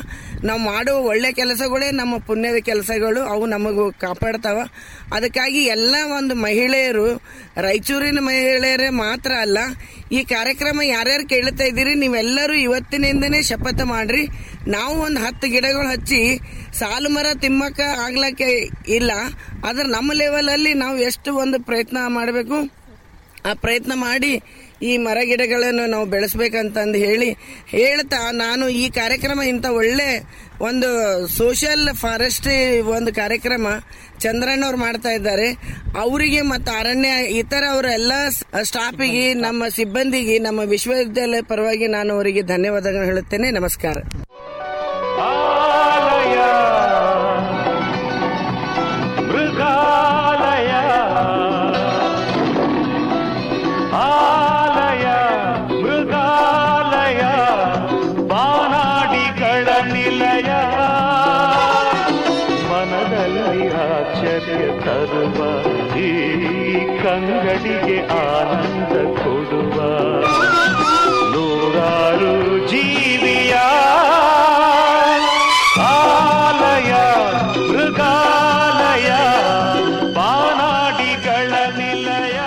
ನಾವು ಮಾಡುವ ಒಳ್ಳೆ ಕೆಲಸಗಳೇ ನಮ್ಮ ಪುಣ್ಯದ ಕೆಲಸಗಳು ಅವು ನಮಗೂ ಕಾಪಾಡ್ತಾವ ಅದಕ್ಕಾಗಿ ಎಲ್ಲ ಒಂದು ಮಹಿಳೆಯರು ರಾಯಚೂರಿನ ಮಹಿಳೆಯರೇ ಮಾತ್ರ ಅಲ್ಲ ಈ ಕಾರ್ಯಕ್ರಮ ಯಾರ್ಯಾರು ಕೇಳ್ತಾ ಇದ್ದೀರಿ ನೀವೆಲ್ಲರೂ ಇವತ್ತಿನಿಂದನೇ ಶಪಥ ಮಾಡ್ರಿ ನಾವು ಒಂದು ಹತ್ತು ಗಿಡಗಳು ಹಚ್ಚಿ ಸಾಲು ಮರ ತಿಮ್ಮಕ್ಕ ಆಗ್ಲಕ್ಕೆ ಇಲ್ಲ ಆದ್ರೆ ನಮ್ಮ ಲೆವೆಲಲ್ಲಿ ನಾವು ಎಷ್ಟು ಒಂದು ಪ್ರಯತ್ನ ಮಾಡಬೇಕು ಆ ಪ್ರಯತ್ನ ಮಾಡಿ ಈ ಮರ ಗಿಡಗಳನ್ನು ನಾವು ಬೆಳೆಸ್ಬೇಕಂತಂದು ಹೇಳಿ ಹೇಳ್ತಾ ನಾನು ಈ ಕಾರ್ಯಕ್ರಮ ಇಂಥ ಒಳ್ಳೆ ಒಂದು ಸೋಷಿಯಲ್ ಫಾರೆಸ್ಟ್ರಿ ಒಂದು ಕಾರ್ಯಕ್ರಮ ಚಂದ್ರಣ್ಣವ್ರು ಮಾಡ್ತಾ ಇದ್ದಾರೆ ಅವರಿಗೆ ಮತ್ತು ಅರಣ್ಯ ಇತರ ಅವರ ಎಲ್ಲ ಸ್ಟಾಫಿಗೆ ನಮ್ಮ ಸಿಬ್ಬಂದಿಗೆ ನಮ್ಮ ವಿಶ್ವವಿದ್ಯಾಲಯ ಪರವಾಗಿ ನಾನು ಅವರಿಗೆ ಧನ್ಯವಾದಗಳು ಹೇಳುತ್ತೇನೆ ನಮಸ್ಕಾರ ಆಲಯ ಮೃಗಾಲಯ ಆಲಯ ಮೃಗಾಲಯ ಬಾನಾಡಿಗಳ ನಿಲಯ ಮನದಲ್ಲಿ ಆಶ್ಚರ್ಯ ತರುವ ಈ ಕಂಗಡಿಗೆ ಆನಂದ ಕೊಡುವ ನೂರಾರು ಜೀವಿಯ ಆಲಯ ಮೃಗಾಲಯ ಬಾನಾಡಿಗಳ ನಿಲಯ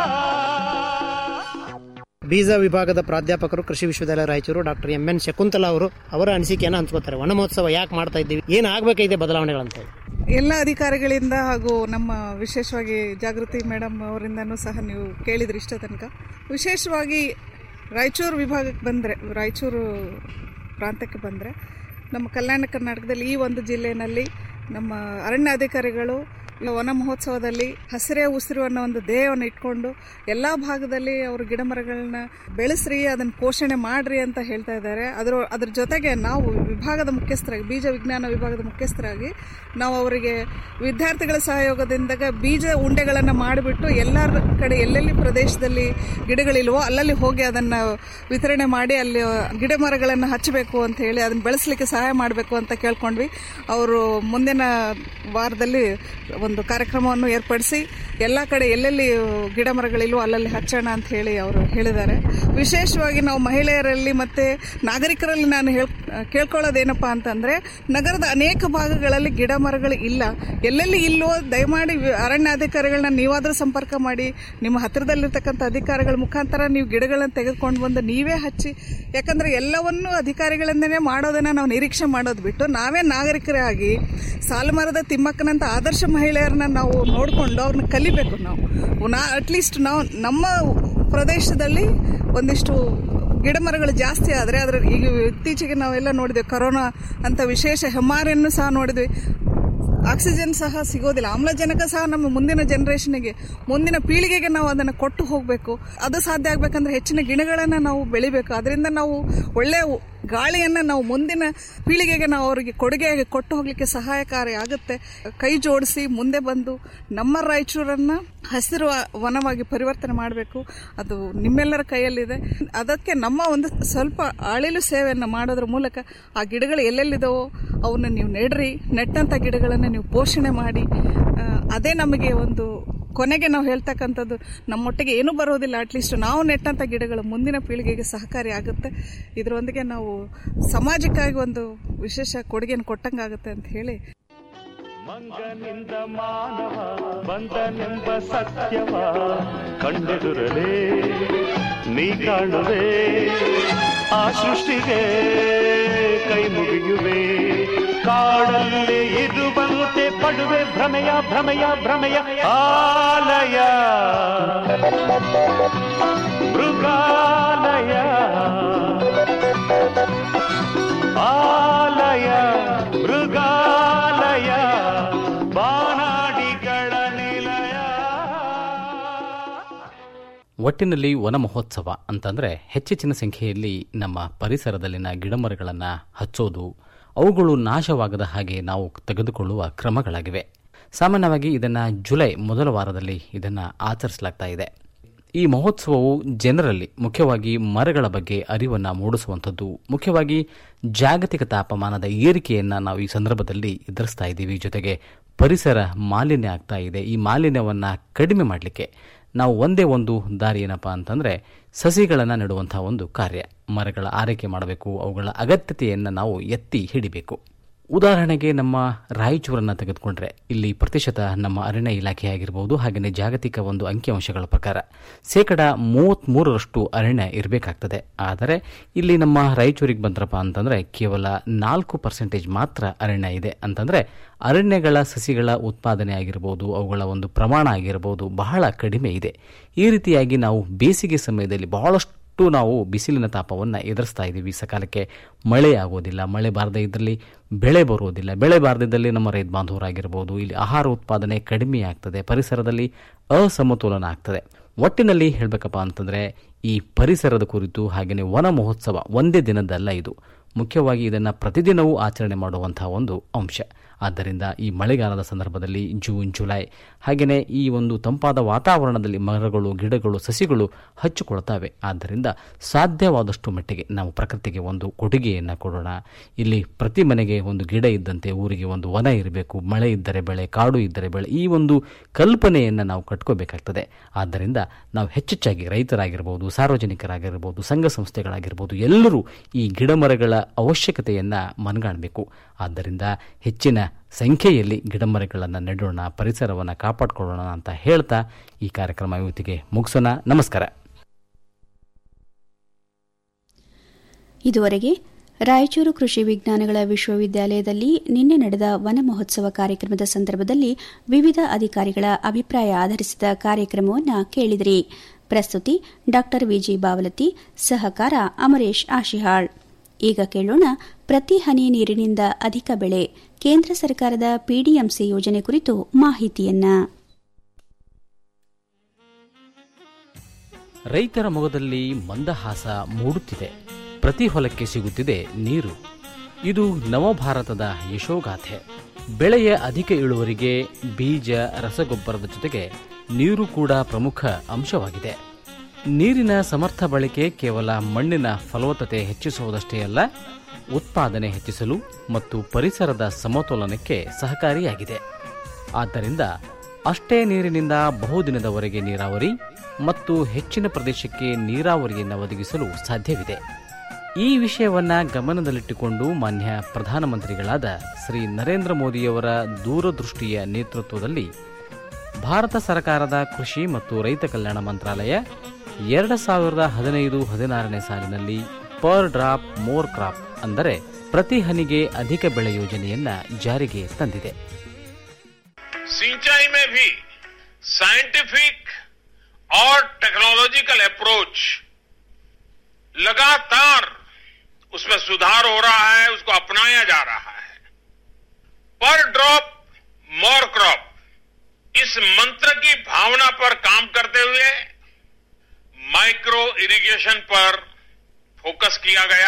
ಬೀಜ ವಿಭಾಗದ ಪ್ರಾಧ್ಯಾಪಕರು ಕೃಷಿ ವಿಶ್ವವಿದ್ಯಾಲಯ Raichur doctor M N Shakuntala ಅವರು ಅವರ ಅನಿಸಿಕೆಯನ್ನು ಹಂಚ್ಕೋತಾರೆ ವನ ಮಹೋತ್ಸವ ಯಾಕೆ ಮಾಡ್ತಾ ಇದ್ದೀವಿ ಏನ್ ಆಗ್ಬೇಕಾಗಿದೆ ಬದಲಾವಣೆಗಳಂತ ಹೇಳಿ ಎಲ್ಲ ಅಧಿಕಾರಿಗಳಿಂದ ಹಾಗೂ ನಮ್ಮ ವಿಶೇಷವಾಗಿ ಜಾಗೃತಿ ಮೇಡಮ್ ಅವರಿಂದನೂ ಸಹ ನೀವು ಕೇಳಿದ್ರಿ ಇಷ್ಟ ತನಕ ವಿಶೇಷವಾಗಿ ರಾಯಚೂರು ವಿಭಾಗಕ್ಕೆ ಬಂದರೆ ರಾಯಚೂರು ಪ್ರಾಂತ್ಯಕ್ಕೆ ಬಂದರೆ ನಮ್ಮ ಕಲ್ಯಾಣ ಕರ್ನಾಟಕದಲ್ಲಿ ಈ ಒಂದು ಜಿಲ್ಲೆಯಲ್ಲಿ ನಮ್ಮ ಅರಣ್ಯ ಅಧಿಕಾರಿಗಳು ಈ ವನ ಮಹೋತ್ಸವದಲ್ಲಿ ಹಸಿರೇ ಉಸಿರು ಅನ್ನೋ ಒಂದು ಧ್ಯೇಯವನ್ನು ಇಟ್ಕೊಂಡು ಎಲ್ಲ ಭಾಗದಲ್ಲಿ ಅವರು ಗಿಡ ಮರಗಳನ್ನ ಬೆಳೆಸ್ರಿ ಅದನ್ನು ಪೋಷಣೆ ಮಾಡ್ರಿ ಅಂತ ಹೇಳ್ತಾ ಇದ್ದಾರೆ ಅದರ ಅದ್ರ ಜೊತೆಗೆ ನಾವು ವಿಭಾಗದ ಮುಖ್ಯಸ್ಥರಾಗಿ ಬೀಜ ವಿಜ್ಞಾನ ವಿಭಾಗದ ಮುಖ್ಯಸ್ಥರಾಗಿ ನಾವು ಅವರಿಗೆ ವಿದ್ಯಾರ್ಥಿಗಳ ಸಹಯೋಗದಿಂದಾಗ ಬೀಜ ಉಂಡೆಗಳನ್ನು ಮಾಡಿಬಿಟ್ಟು ಎಲ್ಲರ ಕಡೆ ಎಲ್ಲೆಲ್ಲಿ ಪ್ರದೇಶದಲ್ಲಿ ಗಿಡಗಳಿಲ್ವೋ ಅಲ್ಲಲ್ಲಿ ಹೋಗಿ ಅದನ್ನು ವಿತರಣೆ ಮಾಡಿ ಅಲ್ಲಿ ಗಿಡ ಮರಗಳನ್ನು ಹಚ್ಚಬೇಕು ಅಂತ ಹೇಳಿ ಅದನ್ನು ಬೆಳೆಸಲಿಕ್ಕೆ ಸಹಾಯ ಮಾಡಬೇಕು ಅಂತ ಕೇಳ್ಕೊಂಡ್ವಿ ಅವರು ಮುಂದಿನ ವಾರದಲ್ಲಿ ಒಂದು ಕಾರ್ಯಕ್ರಮವನ್ನು ಏರ್ಪಡಿಸಿ ಎಲ್ಲ ಕಡೆ ಎಲ್ಲೆಲ್ಲಿ ಗಿಡ ಮರಗಳಿಲ್ವೋ ಅಲ್ಲಲ್ಲಿ ಹಚ್ಚೋಣ ಅಂತ ಹೇಳಿ ಅವರು ಹೇಳಿದ್ದಾರೆ ವಿಶೇಷವಾಗಿ ನಾವು ಮಹಿಳೆಯರಲ್ಲಿ ಮತ್ತೆ ನಾಗರಿಕರಲ್ಲಿ ನಾನು ಹೇಳ್ ಕೇಳ್ಕೊಳ್ಳೋದೇನಪ್ಪ ಅಂತಂದ್ರೆ ನಗರದ ಅನೇಕ ಭಾಗಗಳಲ್ಲಿ ಗಿಡ ಮರಗಳು ಇಲ್ಲ ಎಲ್ಲೆಲ್ಲಿ ಇಲ್ಲೋ ದಯಮಾಡಿ ವಿ- ಅರಣ್ಯಾಧಿಕಾರಿಗಳನ್ನ ನೀವಾದ್ರೂ ಸಂಪರ್ಕ ಮಾಡಿ ನಿಮ್ಮ ಹತ್ತಿರದಲ್ಲಿರ್ತಕ್ಕಂಥ ಅಧಿಕಾರಿಗಳ ಮುಖಾಂತರ ನೀವು ಗಿಡಗಳನ್ನು ತೆಗೆದುಕೊಂಡು ಬಂದು ನೀವೇ ಹಚ್ಚಿ ಯಾಕಂದ್ರೆ ಎಲ್ಲವನ್ನೂ ಅಧಿಕಾರಿಗಳಿಂದನೇ ಮಾಡೋದನ್ನ ನಾವು ನಿರೀಕ್ಷೆ ಮಾಡೋದು ಬಿಟ್ಟು ನಾವೇ ನಾಗರಿಕರಾಗಿ ಸಾಲುಮರದ ತಿಮ್ಮಕ್ಕನಂತ ಆದರ್ಶ ಮಹಿಳೆಯರನ್ನ ನಾವು ನೋಡಿಕೊಂಡು ಅವ್ರನ್ನ ಕಲಿಬೇಕು ನಾವು ನಾ ಅಟ್ಲೀಸ್ಟ್ ನಾವು ನಮ್ಮ ಪ್ರದೇಶದಲ್ಲಿ ಒಂದಿಷ್ಟು ಗಿಡ ಮರಗಳು ಜಾಸ್ತಿ ಆದರೆ ಅದರ ಈಗ ಇತ್ತೀಚೆಗೆ ನಾವೆಲ್ಲ ನೋಡಿದ್ವಿ ಕರೋನಾ ಅಂತ ವಿಶೇಷ ಹೆಮ್ಮಾರಿಯನ್ನು ಸಹ ನೋಡಿದ್ವಿ ಆಕ್ಸಿಜನ್ ಸಹ ಸಿಗೋದಿಲ್ಲ ಆಮ್ಲಜನಕ ಸಹ ನಮ್ಮ ಮುಂದಿನ ಜನರೇಷನ್ಗೆ ಮುಂದಿನ ಪೀಳಿಗೆಗೆ ನಾವು ಅದನ್ನು ಕೊಟ್ಟು ಹೋಗಬೇಕು ಅದು ಸಾಧ್ಯ ಆಗ್ಬೇಕಂದ್ರೆ ಹೆಚ್ಚಿನ ಗಿಡಗಳನ್ನು ನಾವು ಬೆಳಿಬೇಕು ಅದರಿಂದ ನಾವು ಒಳ್ಳೆಯ ಗಾಳಿಯನ್ನು ನಾವು ಮುಂದಿನ ಪೀಳಿಗೆಗೆ ನಾವು ಅವರಿಗೆ ಕೊಡುಗೆಯಾಗಿ ಕೊಟ್ಟು ಹೋಗ್ಲಿಕ್ಕೆ ಸಹಾಯಕಾರಿ ಆಗುತ್ತೆ ಕೈ ಜೋಡಿಸಿ ಮುಂದೆ ಬಂದು ನಮ್ಮ ರಾಯಚೂರನ್ನ ಹಸಿರು ವನವಾಗಿ ಪರಿವರ್ತನೆ ಮಾಡಬೇಕು ಅದು ನಿಮ್ಮೆಲ್ಲರ ಕೈಯಲ್ಲಿದೆ ಅದಕ್ಕೆ ನಮ್ಮ ಒಂದು ಸ್ವಲ್ಪ ಅಳಿಲು ಸೇವೆಯನ್ನು ಮಾಡೋದ್ರ ಮೂಲಕ ಆ ಗಿಡಗಳು ಎಲ್ಲೆಲ್ಲಿದಾವೋ ಅವನ್ನ ನೀವು ನೆಡ್ರಿ ನೆಟ್ಟಂಥ ಗಿಡಗಳನ್ನು ನೀವು ಪೋಷಣೆ ಮಾಡಿ ಆ, ಅದೇ ನಮಗೆ ಒಂದು ಕೊನೆಗೆ ನಾವು ಹೇಳ್ತಕ್ಕಂಥದ್ದು ನಮ್ಮೊಟ್ಟಿಗೆ ಏನೂ ಬರೋದಿಲ್ಲ ಅಟ್ಲೀಸ್ಟ್ ನಾವು ನೆಟ್ಟಂಥ ಗಿಡಗಳು ಮುಂದಿನ ಪೀಳಿಗೆಗೆ ಸಹಕಾರಿ ಆಗುತ್ತೆ ಇದರೊಂದಿಗೆ ನಾವು ಸಮಾಜಕ್ಕಾಗಿ ಒಂದು ವಿಶೇಷ ಕೊಡುಗೆಯನ್ನು ಕೊಟ್ಟಂಗಾಗುತ್ತೆ ಅಂತ ಹೇಳಿ ಮಂಗನಿಂದ ಮಾನವ ಬಂದನೆಂಬ ಸತ್ಯವ ಕಂಡೆದುರಲೇ ನೀ ಕಾಣುವೆ ಆ ಸೃಷ್ಟಿಗೆ ಕೈ ಮುಗಿಯುವೆ ಕಾಡಲ್ಲೇ ಇರುವಂತೆ ಪಡುವೆ ಭ್ರಮೆಯ ಭ್ರಮೆಯ ಭ್ರಮೆಯ ಆಲಯ ಮೃಗಾಲಯ ಆಲಯ ಮೃಗಾಲಯ ಬಾನಾಡಿಗಳ ನಿಲಯ ಒಟ್ಟಿನಲ್ಲಿ ವನ ಮಹೋತ್ಸವ ಅಂತಂದ್ರೆ ಹೆಚ್ಚೆಚ್ಚಿನ ಸಂಖ್ಯೆಯಲ್ಲಿ ನಮ್ಮ ಪರಿಸರದಲ್ಲಿನ ಗಿಡಮರಗಳನ್ನು ಹಚ್ಚೋದು ಅವುಗಳು ನಾಶವಾಗದ ಹಾಗೆ ನಾವು ತೆಗೆದುಕೊಳ್ಳುವ ಕ್ರಮಗಳಾಗಿವೆ ಸಾಮಾನ್ಯವಾಗಿ ಇದನ್ನು ಜುಲೈ ಮೊದಲ ವಾರದಲ್ಲಿ ಇದನ್ನು ಆಚರಿಸಲಾಗ್ತಾ ಇದೆ ಈ ಮಹೋತ್ಸವವು ಜನರಲ್ಲಿ ಮುಖ್ಯವಾಗಿ ಮರಗಳ ಬಗ್ಗೆ ಅರಿವನ್ನು ಮೂಡಿಸುವಂಥದ್ದು ಮುಖ್ಯವಾಗಿ ಜಾಗತಿಕ ತಾಪಮಾನದ ಏರಿಕೆಯನ್ನು ನಾವು ಈ ಸಂದರ್ಭದಲ್ಲಿ ಎದುರಿಸ್ತಾ ಇದ್ದೀವಿ ಜೊತೆಗೆ ಪರಿಸರ ಮಾಲಿನ್ಯ ಆಗ್ತಾ ಇದೆ ಈ ಮಾಲಿನ್ಯವನ್ನು ಕಡಿಮೆ ಮಾಡಲಿಕ್ಕೆ ನಾವು ಒಂದೇ ಒಂದು ದಾರಿ ಏನಪ್ಪ ಅಂತಂದರೆ ಸಸಿಗಳನ್ನು ನೆಡುವಂಥ ಒಂದು ಕಾರ್ಯ ಮರಗಳ ಆರೈಕೆ ಮಾಡಬೇಕು ಅವುಗಳ ಅಗತ್ಯತೆಯನ್ನು ನಾವು ಎತ್ತಿ ಹಿಡಿಬೇಕು ಉದಾಹರಣೆಗೆ ನಮ್ಮ ರಾಯಚೂರನ್ನು ತೆಗೆದುಕೊಂಡ್ರೆ ಇಲ್ಲಿ ಪ್ರತಿಶತ ನಮ್ಮ ಅರಣ್ಯ ಇಲಾಖೆ ಆಗಿರಬಹುದು ಹಾಗೆಯೇ ಜಾಗತಿಕ ಒಂದು ಅಂಕಿಅಂಶಗಳ ಪ್ರಕಾರ ಶೇಕಡ ಮೂವತ್ತ್ಮೂರರಷ್ಟು ಅರಣ್ಯ ಇರಬೇಕಾಗ್ತದೆ ಆದರೆ ಇಲ್ಲಿ ನಮ್ಮ ರಾಯಚೂರಿಗೆ ಬಂದ್ರಪ್ಪ ಅಂತಂದರೆ ಕೇವಲ ನಾಲ್ಕು ಪರ್ಸೆಂಟೇಜ್ ಮಾತ್ರ ಅರಣ್ಯ ಇದೆ ಅಂತಂದರೆ ಅರಣ್ಯಗಳ ಸಸಿಗಳ ಉತ್ಪಾದನೆ ಆಗಿರ್ಬೋದು ಅವುಗಳ ಒಂದು ಪ್ರಮಾಣ ಆಗಿರ್ಬೋದು ಬಹಳ ಕಡಿಮೆ ಇದೆ ಈ ರೀತಿಯಾಗಿ ನಾವು ಬೇಸಿಗೆ ಸಮಯದಲ್ಲಿ ಬಹಳಷ್ಟು ನಾವು ಬಿಸಿಲಿನ ತಾಪವನ್ನು ಎದುರಿಸ್ತಾ ಇದ್ದೀವಿ ಸಕಾಲಕ್ಕೆ ಮಳೆ ಆಗೋದಿಲ್ಲ ಮಳೆ ಬಾರದೇ ಇದ್ದಲ್ಲಿ ಬೆಳೆ ಬರುವುದಿಲ್ಲ ಬೆಳೆ ಬಾರದಿದ್ದಲ್ಲಿ ನಮ್ಮ ರೈತ ಬಾಂಧವರಾಗಿರ್ಬೋದು ಇಲ್ಲಿ ಆಹಾರ ಉತ್ಪಾದನೆ ಕಡಿಮೆ ಆಗ್ತದೆ ಪರಿಸರದಲ್ಲಿ ಅಸಮತೋಲನ ಆಗ್ತದೆ ಒಟ್ಟಿನಲ್ಲಿ ಹೇಳಬೇಕಪ್ಪ ಅಂತಂದರೆ ಈ ಪರಿಸರದ ಕುರಿತು ಹಾಗೆಯೇ ವನ ಮಹೋತ್ಸವ ಒಂದೇ ದಿನದಲ್ಲ ಇದು ಮುಖ್ಯವಾಗಿ ಇದನ್ನು ಪ್ರತಿದಿನವೂ ಆಚರಣೆ ಮಾಡುವಂತಹ ಒಂದು ಅಂಶ ಆದ್ದರಿಂದ ಈ ಮಳೆಗಾಲದ ಸಂದರ್ಭದಲ್ಲಿ ಜೂನ್ ಜುಲೈ ಹಾಗೆಯೇ ಈ ಒಂದು ತಂಪಾದ ವಾತಾವರಣದಲ್ಲಿ ಮರಗಳು ಗಿಡಗಳು ಸಸಿಗಳು ಹಚ್ಚಿಕೊಳ್ತವೆ ಆದ್ದರಿಂದ ಸಾಧ್ಯವಾದಷ್ಟು ಮಟ್ಟಿಗೆ ನಾವು ಪ್ರಕೃತಿಗೆ ಒಂದು ಕೊಡುಗೆಯನ್ನು ಕೊಡೋಣ ಇಲ್ಲಿ ಪ್ರತಿ ಮನೆಗೆ ಒಂದು ಗಿಡ ಇದ್ದಂತೆ ಊರಿಗೆ ಒಂದು ವನ ಇರಬೇಕು ಮಳೆ ಇದ್ದರೆ ಬೆಳೆ ಕಾಡು ಇದ್ದರೆ ಬೆಳೆ ಈ ಒಂದು ಕಲ್ಪನೆಯನ್ನು ನಾವು ಕಟ್ಕೋಬೇಕಾಗ್ತದೆ ಆದ್ದರಿಂದ ನಾವು ಹೆಚ್ಚೆಚ್ಚಾಗಿ ರೈತರಾಗಿರ್ಬೋದು ಸಾರ್ವಜನಿಕರಾಗಿರ್ಬೋದು ಸಂಘ ಸಂಸ್ಥೆಗಳಾಗಿರ್ಬೋದು ಎಲ್ಲರೂ ಈ ಗಿಡಮರಗಳ ಅವಶ್ಯಕತೆಯನ್ನು ಮನಗಾಣಬೇಕು ಆದ್ದರಿಂದ ಹೆಚ್ಚಿನ ಸಂಖ್ಯೆಯಲ್ಲಿ ಗಿಡಮರಗಳನ್ನು ನೆಡೋಣ ಪರಿಸರವನ್ನು ಕಾಪಾಡಿಕೊಳ್ಳೋಣ ಅಂತ ಹೇಳ್ತಾ ಈ ಕಾರ್ಯಕ್ರಮ ಇವತ್ತಿಗೆ ಮುಗಿಸೋಣ ನಮಸ್ಕಾರ ಇದುವರೆಗೆ ರಾಯಚೂರು ಕೃಷಿ ವಿಜ್ಞಾನಗಳ ವಿಶ್ವವಿದ್ಯಾಲಯದಲ್ಲಿ ನಿನ್ನೆ ನಡೆದ ವನ ಮಹೋತ್ಸವ ಕಾರ್ಯಕ್ರಮದ ಸಂದರ್ಭದಲ್ಲಿ ವಿವಿಧ ಅಧಿಕಾರಿಗಳ ಅಭಿಪ್ರಾಯ ಆಧರಿಸಿದ ಕಾರ್ಯಕ್ರಮವನ್ನು ಕೇಳಿದಿರಿ ಪ್ರಸ್ತುತಿ ಡಾ ವಿಜಿ ಬಾವಲತಿ ಸಹಕಾರ ಅಮರೇಶ್ ಆಶಿಹಾಳ್ ಈಗ ಕೇಳೋಣ ಪ್ರತಿ ಹನಿ ನೀರಿನಿಂದ ಅಧಿಕ ಬೆಳೆ ಕೇಂದ್ರ ಸರ್ಕಾರದ ಪಿಡಿಎಂಸಿ ಯೋಜನೆ ಕುರಿತು ಮಾಹಿತಿಯನ್ನ ರೈತರ ಮೊಗದಲ್ಲಿ ಮಂದಹಾಸ ಮೂಡುತ್ತಿದೆ ಪ್ರತಿ ಹೊಲಕ್ಕೆ ಸಿಗುತ್ತಿದೆ ನೀರು ಇದು ನವಭಾರತದ ಯಶೋಗಾಥೆ ಬೆಳೆಯ ಅಧಿಕ ಇಳುವರಿಗೆ ಬೀಜ ರಸಗೊಬ್ಬರದ ಜೊತೆಗೆ ನೀರು ಕೂಡ ಪ್ರಮುಖ ಅಂಶವಾಗಿದೆ ನೀರಿನ ಸಮರ್ಥ ಬಳಕೆ ಕೇವಲ ಮಣ್ಣಿನ ಫಲವತ್ತತೆ ಹೆಚ್ಚಿಸುವುದಷ್ಟೇ ಅಲ್ಲ ಉತ್ಪಾದನೆ ಹೆಚ್ಚಿಸಲು ಮತ್ತು ಪರಿಸರದ ಸಮತೋಲನಕ್ಕೆ ಸಹಕಾರಿಯಾಗಿದೆ ಆದ್ದರಿಂದ ಅಷ್ಟೇ ನೀರಿನಿಂದ ಬಹುದಿನದವರೆಗೆ ನೀರಾವರಿ ಮತ್ತು ಹೆಚ್ಚಿನ ಪ್ರದೇಶಕ್ಕೆ ನೀರಾವರಿಯನ್ನು ಒದಗಿಸಲು ಸಾಧ್ಯವಿದೆ ಈ ವಿಷಯವನ್ನ ಗಮನದಲ್ಲಿಟ್ಟುಕೊಂಡು ಮಾನ್ಯ ಪ್ರಧಾನಮಂತ್ರಿಗಳಾದ ಶ್ರೀ ನರೇಂದ್ರ ಮೋದಿಯವರ ದೂರದೃಷ್ಟಿಯ ನೇತೃತ್ವದಲ್ಲಿ ಭಾರತ ಸರ್ಕಾರದ ಕೃಷಿ ಮತ್ತು ರೈತ ಕಲ್ಯಾಣ ಮಂತ್ರಾಲಯ ಎರಡು ಸಾವಿರದ ಹದಿನೈದು ಹದಿನಾರನೇ ಸಾಲಿನಲ್ಲಿ ಪರ್ ಡ್ರಾಪ್ ಮೋರ್ ಕ್ರಾಪ್ ಅಂದರೆ ಪ್ರತಿ ಹನಿಗೆ ಅಧಿಕ ಬೆಳೆ ಯೋಜನೆಯನ್ನ ಜಾರಿಗೆ ತಂದಿದೆ सिंचाई में भी साइंटिफिक और टेक्नोलॉजिकल अप्रोच लगातार उसमें सुधार हो रहा है उसको अपनाया जा रहा है पर ड्रॉप मोर क्रॉप इस मंत्र की भावना पर काम करते हुए माइक्रो इरिगेशन पर फोकस किया गया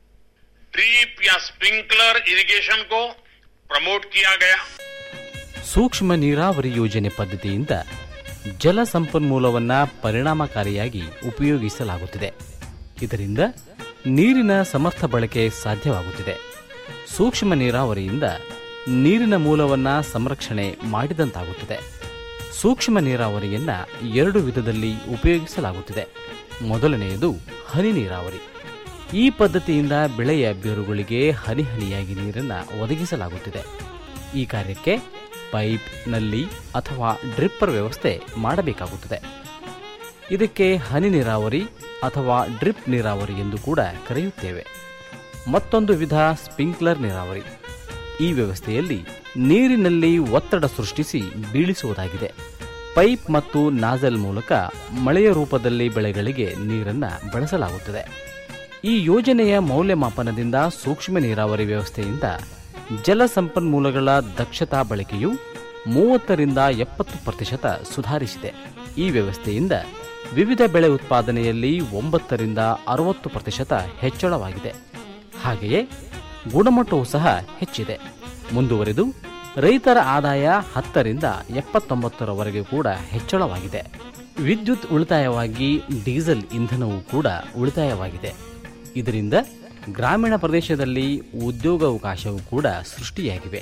ड्रीप या स्प्रिंकलर इरिगेशन को प्रमोट किया गया ಸೂಕ್ಷ್ಮ ನೀರಾವರಿ ಯೋಜನೆ ಪದ್ಧತಿಯಿಂದ ಜಲ ಸಂಪನ್ಮೂಲವನ್ನ ಪರಿಣಾಮಕಾರಿಯಾಗಿ ಉಪಯೋಗಿಸಲಾಗುತ್ತಿದೆ ಇದರಿಂದ ನೀರಿನ ಸಮರ್ಥ ಬಳಕೆ ಸಾಧ್ಯವಾಗುತ್ತಿದೆ ಸೂಕ್ಷ್ಮ ನೀರಾವರಿಯಿಂದ ನೀರಿನ ಮೂಲವನ್ನ ಸಂರಕ್ಷಣೆ ಮಾಡಿದಂತಾಗುತ್ತದೆ ಸೂಕ್ಷ್ಮ ನೀರಾವರಿಯನ್ನ ಎರಡು ವಿಧದಲ್ಲಿ ಉಪಯೋಗಿಸಲಾಗುತ್ತಿದೆ ಮೊದಲನೆಯದು ಹನಿ ನೀರಾವರಿ ಈ ಪದ್ಧತಿಯಿಂದ ಬೆಳೆಯ ಬೇರುಗಳಿಗೆ ಹನಿ ಹನಿಯಾಗಿ ನೀರನ್ನು ಒದಗಿಸಲಾಗುತ್ತಿದೆ ಈ ಕಾರ್ಯಕ್ಕೆ ಪೈಪ್ ನಲ್ಲಿ ಅಥವಾ ಡ್ರಿಪ್ಪರ್ ವ್ಯವಸ್ಥೆ ಮಾಡಬೇಕಾಗುತ್ತದೆ ಇದಕ್ಕೆ ಹನಿ ನೀರಾವರಿ ಅಥವಾ ಡ್ರಿಪ್ ನೀರಾವರಿ ಎಂದು ಕೂಡ ಕರೆಯುತ್ತೇವೆ ಮತ್ತೊಂದು ವಿಧ ಸ್ಪ್ರಿಂಕ್ಲರ್ ನೀರಾವರಿ ಈ ವ್ಯವಸ್ಥೆಯಲ್ಲಿ ನೀರಿನಲ್ಲಿ ಒತ್ತಡ ಸೃಷ್ಟಿಸಿ ಬೀಳಿಸುವುದಾಗಿದೆ ಪೈಪ್ ಮತ್ತು ನಾಜಲ್ ಮೂಲಕ ಮಳೆಯ ರೂಪದಲ್ಲಿ ಬೆಳೆಗಳಿಗೆ ನೀರನ್ನು ಬಳಸಲಾಗುತ್ತದೆ ಈ ಯೋಜನೆಯ ಮೌಲ್ಯಮಾಪನದಿಂದ ಸೂಕ್ಷ್ಮ ನೀರಾವರಿ ವ್ಯವಸ್ಥೆಯಿಂದ ಜಲ ಸಂಪನ್ಮೂಲಗಳ ದಕ್ಷತಾ ಬಳಕೆಯು ಮೂವತ್ತರಿಂದ ಎಪ್ಪತ್ತು ಪ್ರತಿಶತ ಸುಧಾರಿಸಿದೆ ಈ ವ್ಯವಸ್ಥೆಯಿಂದ ವಿವಿಧ ಬೆಳೆ ಉತ್ಪಾದನೆಯಲ್ಲಿ ಒಂಬತ್ತರಿಂದ ಅರವತ್ತು ಪ್ರತಿಶತ ಹೆಚ್ಚಳವಾಗಿದೆ ಹಾಗೆಯೇ ಗುಣಮಟ್ಟವೂ ಸಹ ಹೆಚ್ಚಿದೆ ಮುಂದುವರೆದು ರೈತರ ಆದಾಯ ಹತ್ತರಿಂದ ಎಪ್ಪತ್ತೊಂಬತ್ತರವರೆಗೆ ಕೂಡ ಹೆಚ್ಚಳವಾಗಿದೆ ವಿದ್ಯುತ್ ಉಳಿತಾಯವಾಗಿ ಡೀಸೆಲ್ ಇಂಧನವೂ ಕೂಡ ಉಳಿತಾಯವಾಗಿದೆ ಇದರಿಂದ ಗ್ರಾಮೀಣ ಪ್ರದೇಶದಲ್ಲಿ ಉದ್ಯೋಗಾವಕಾಶವೂ ಕೂಡ ಸೃಷ್ಟಿಯಾಗಿವೆ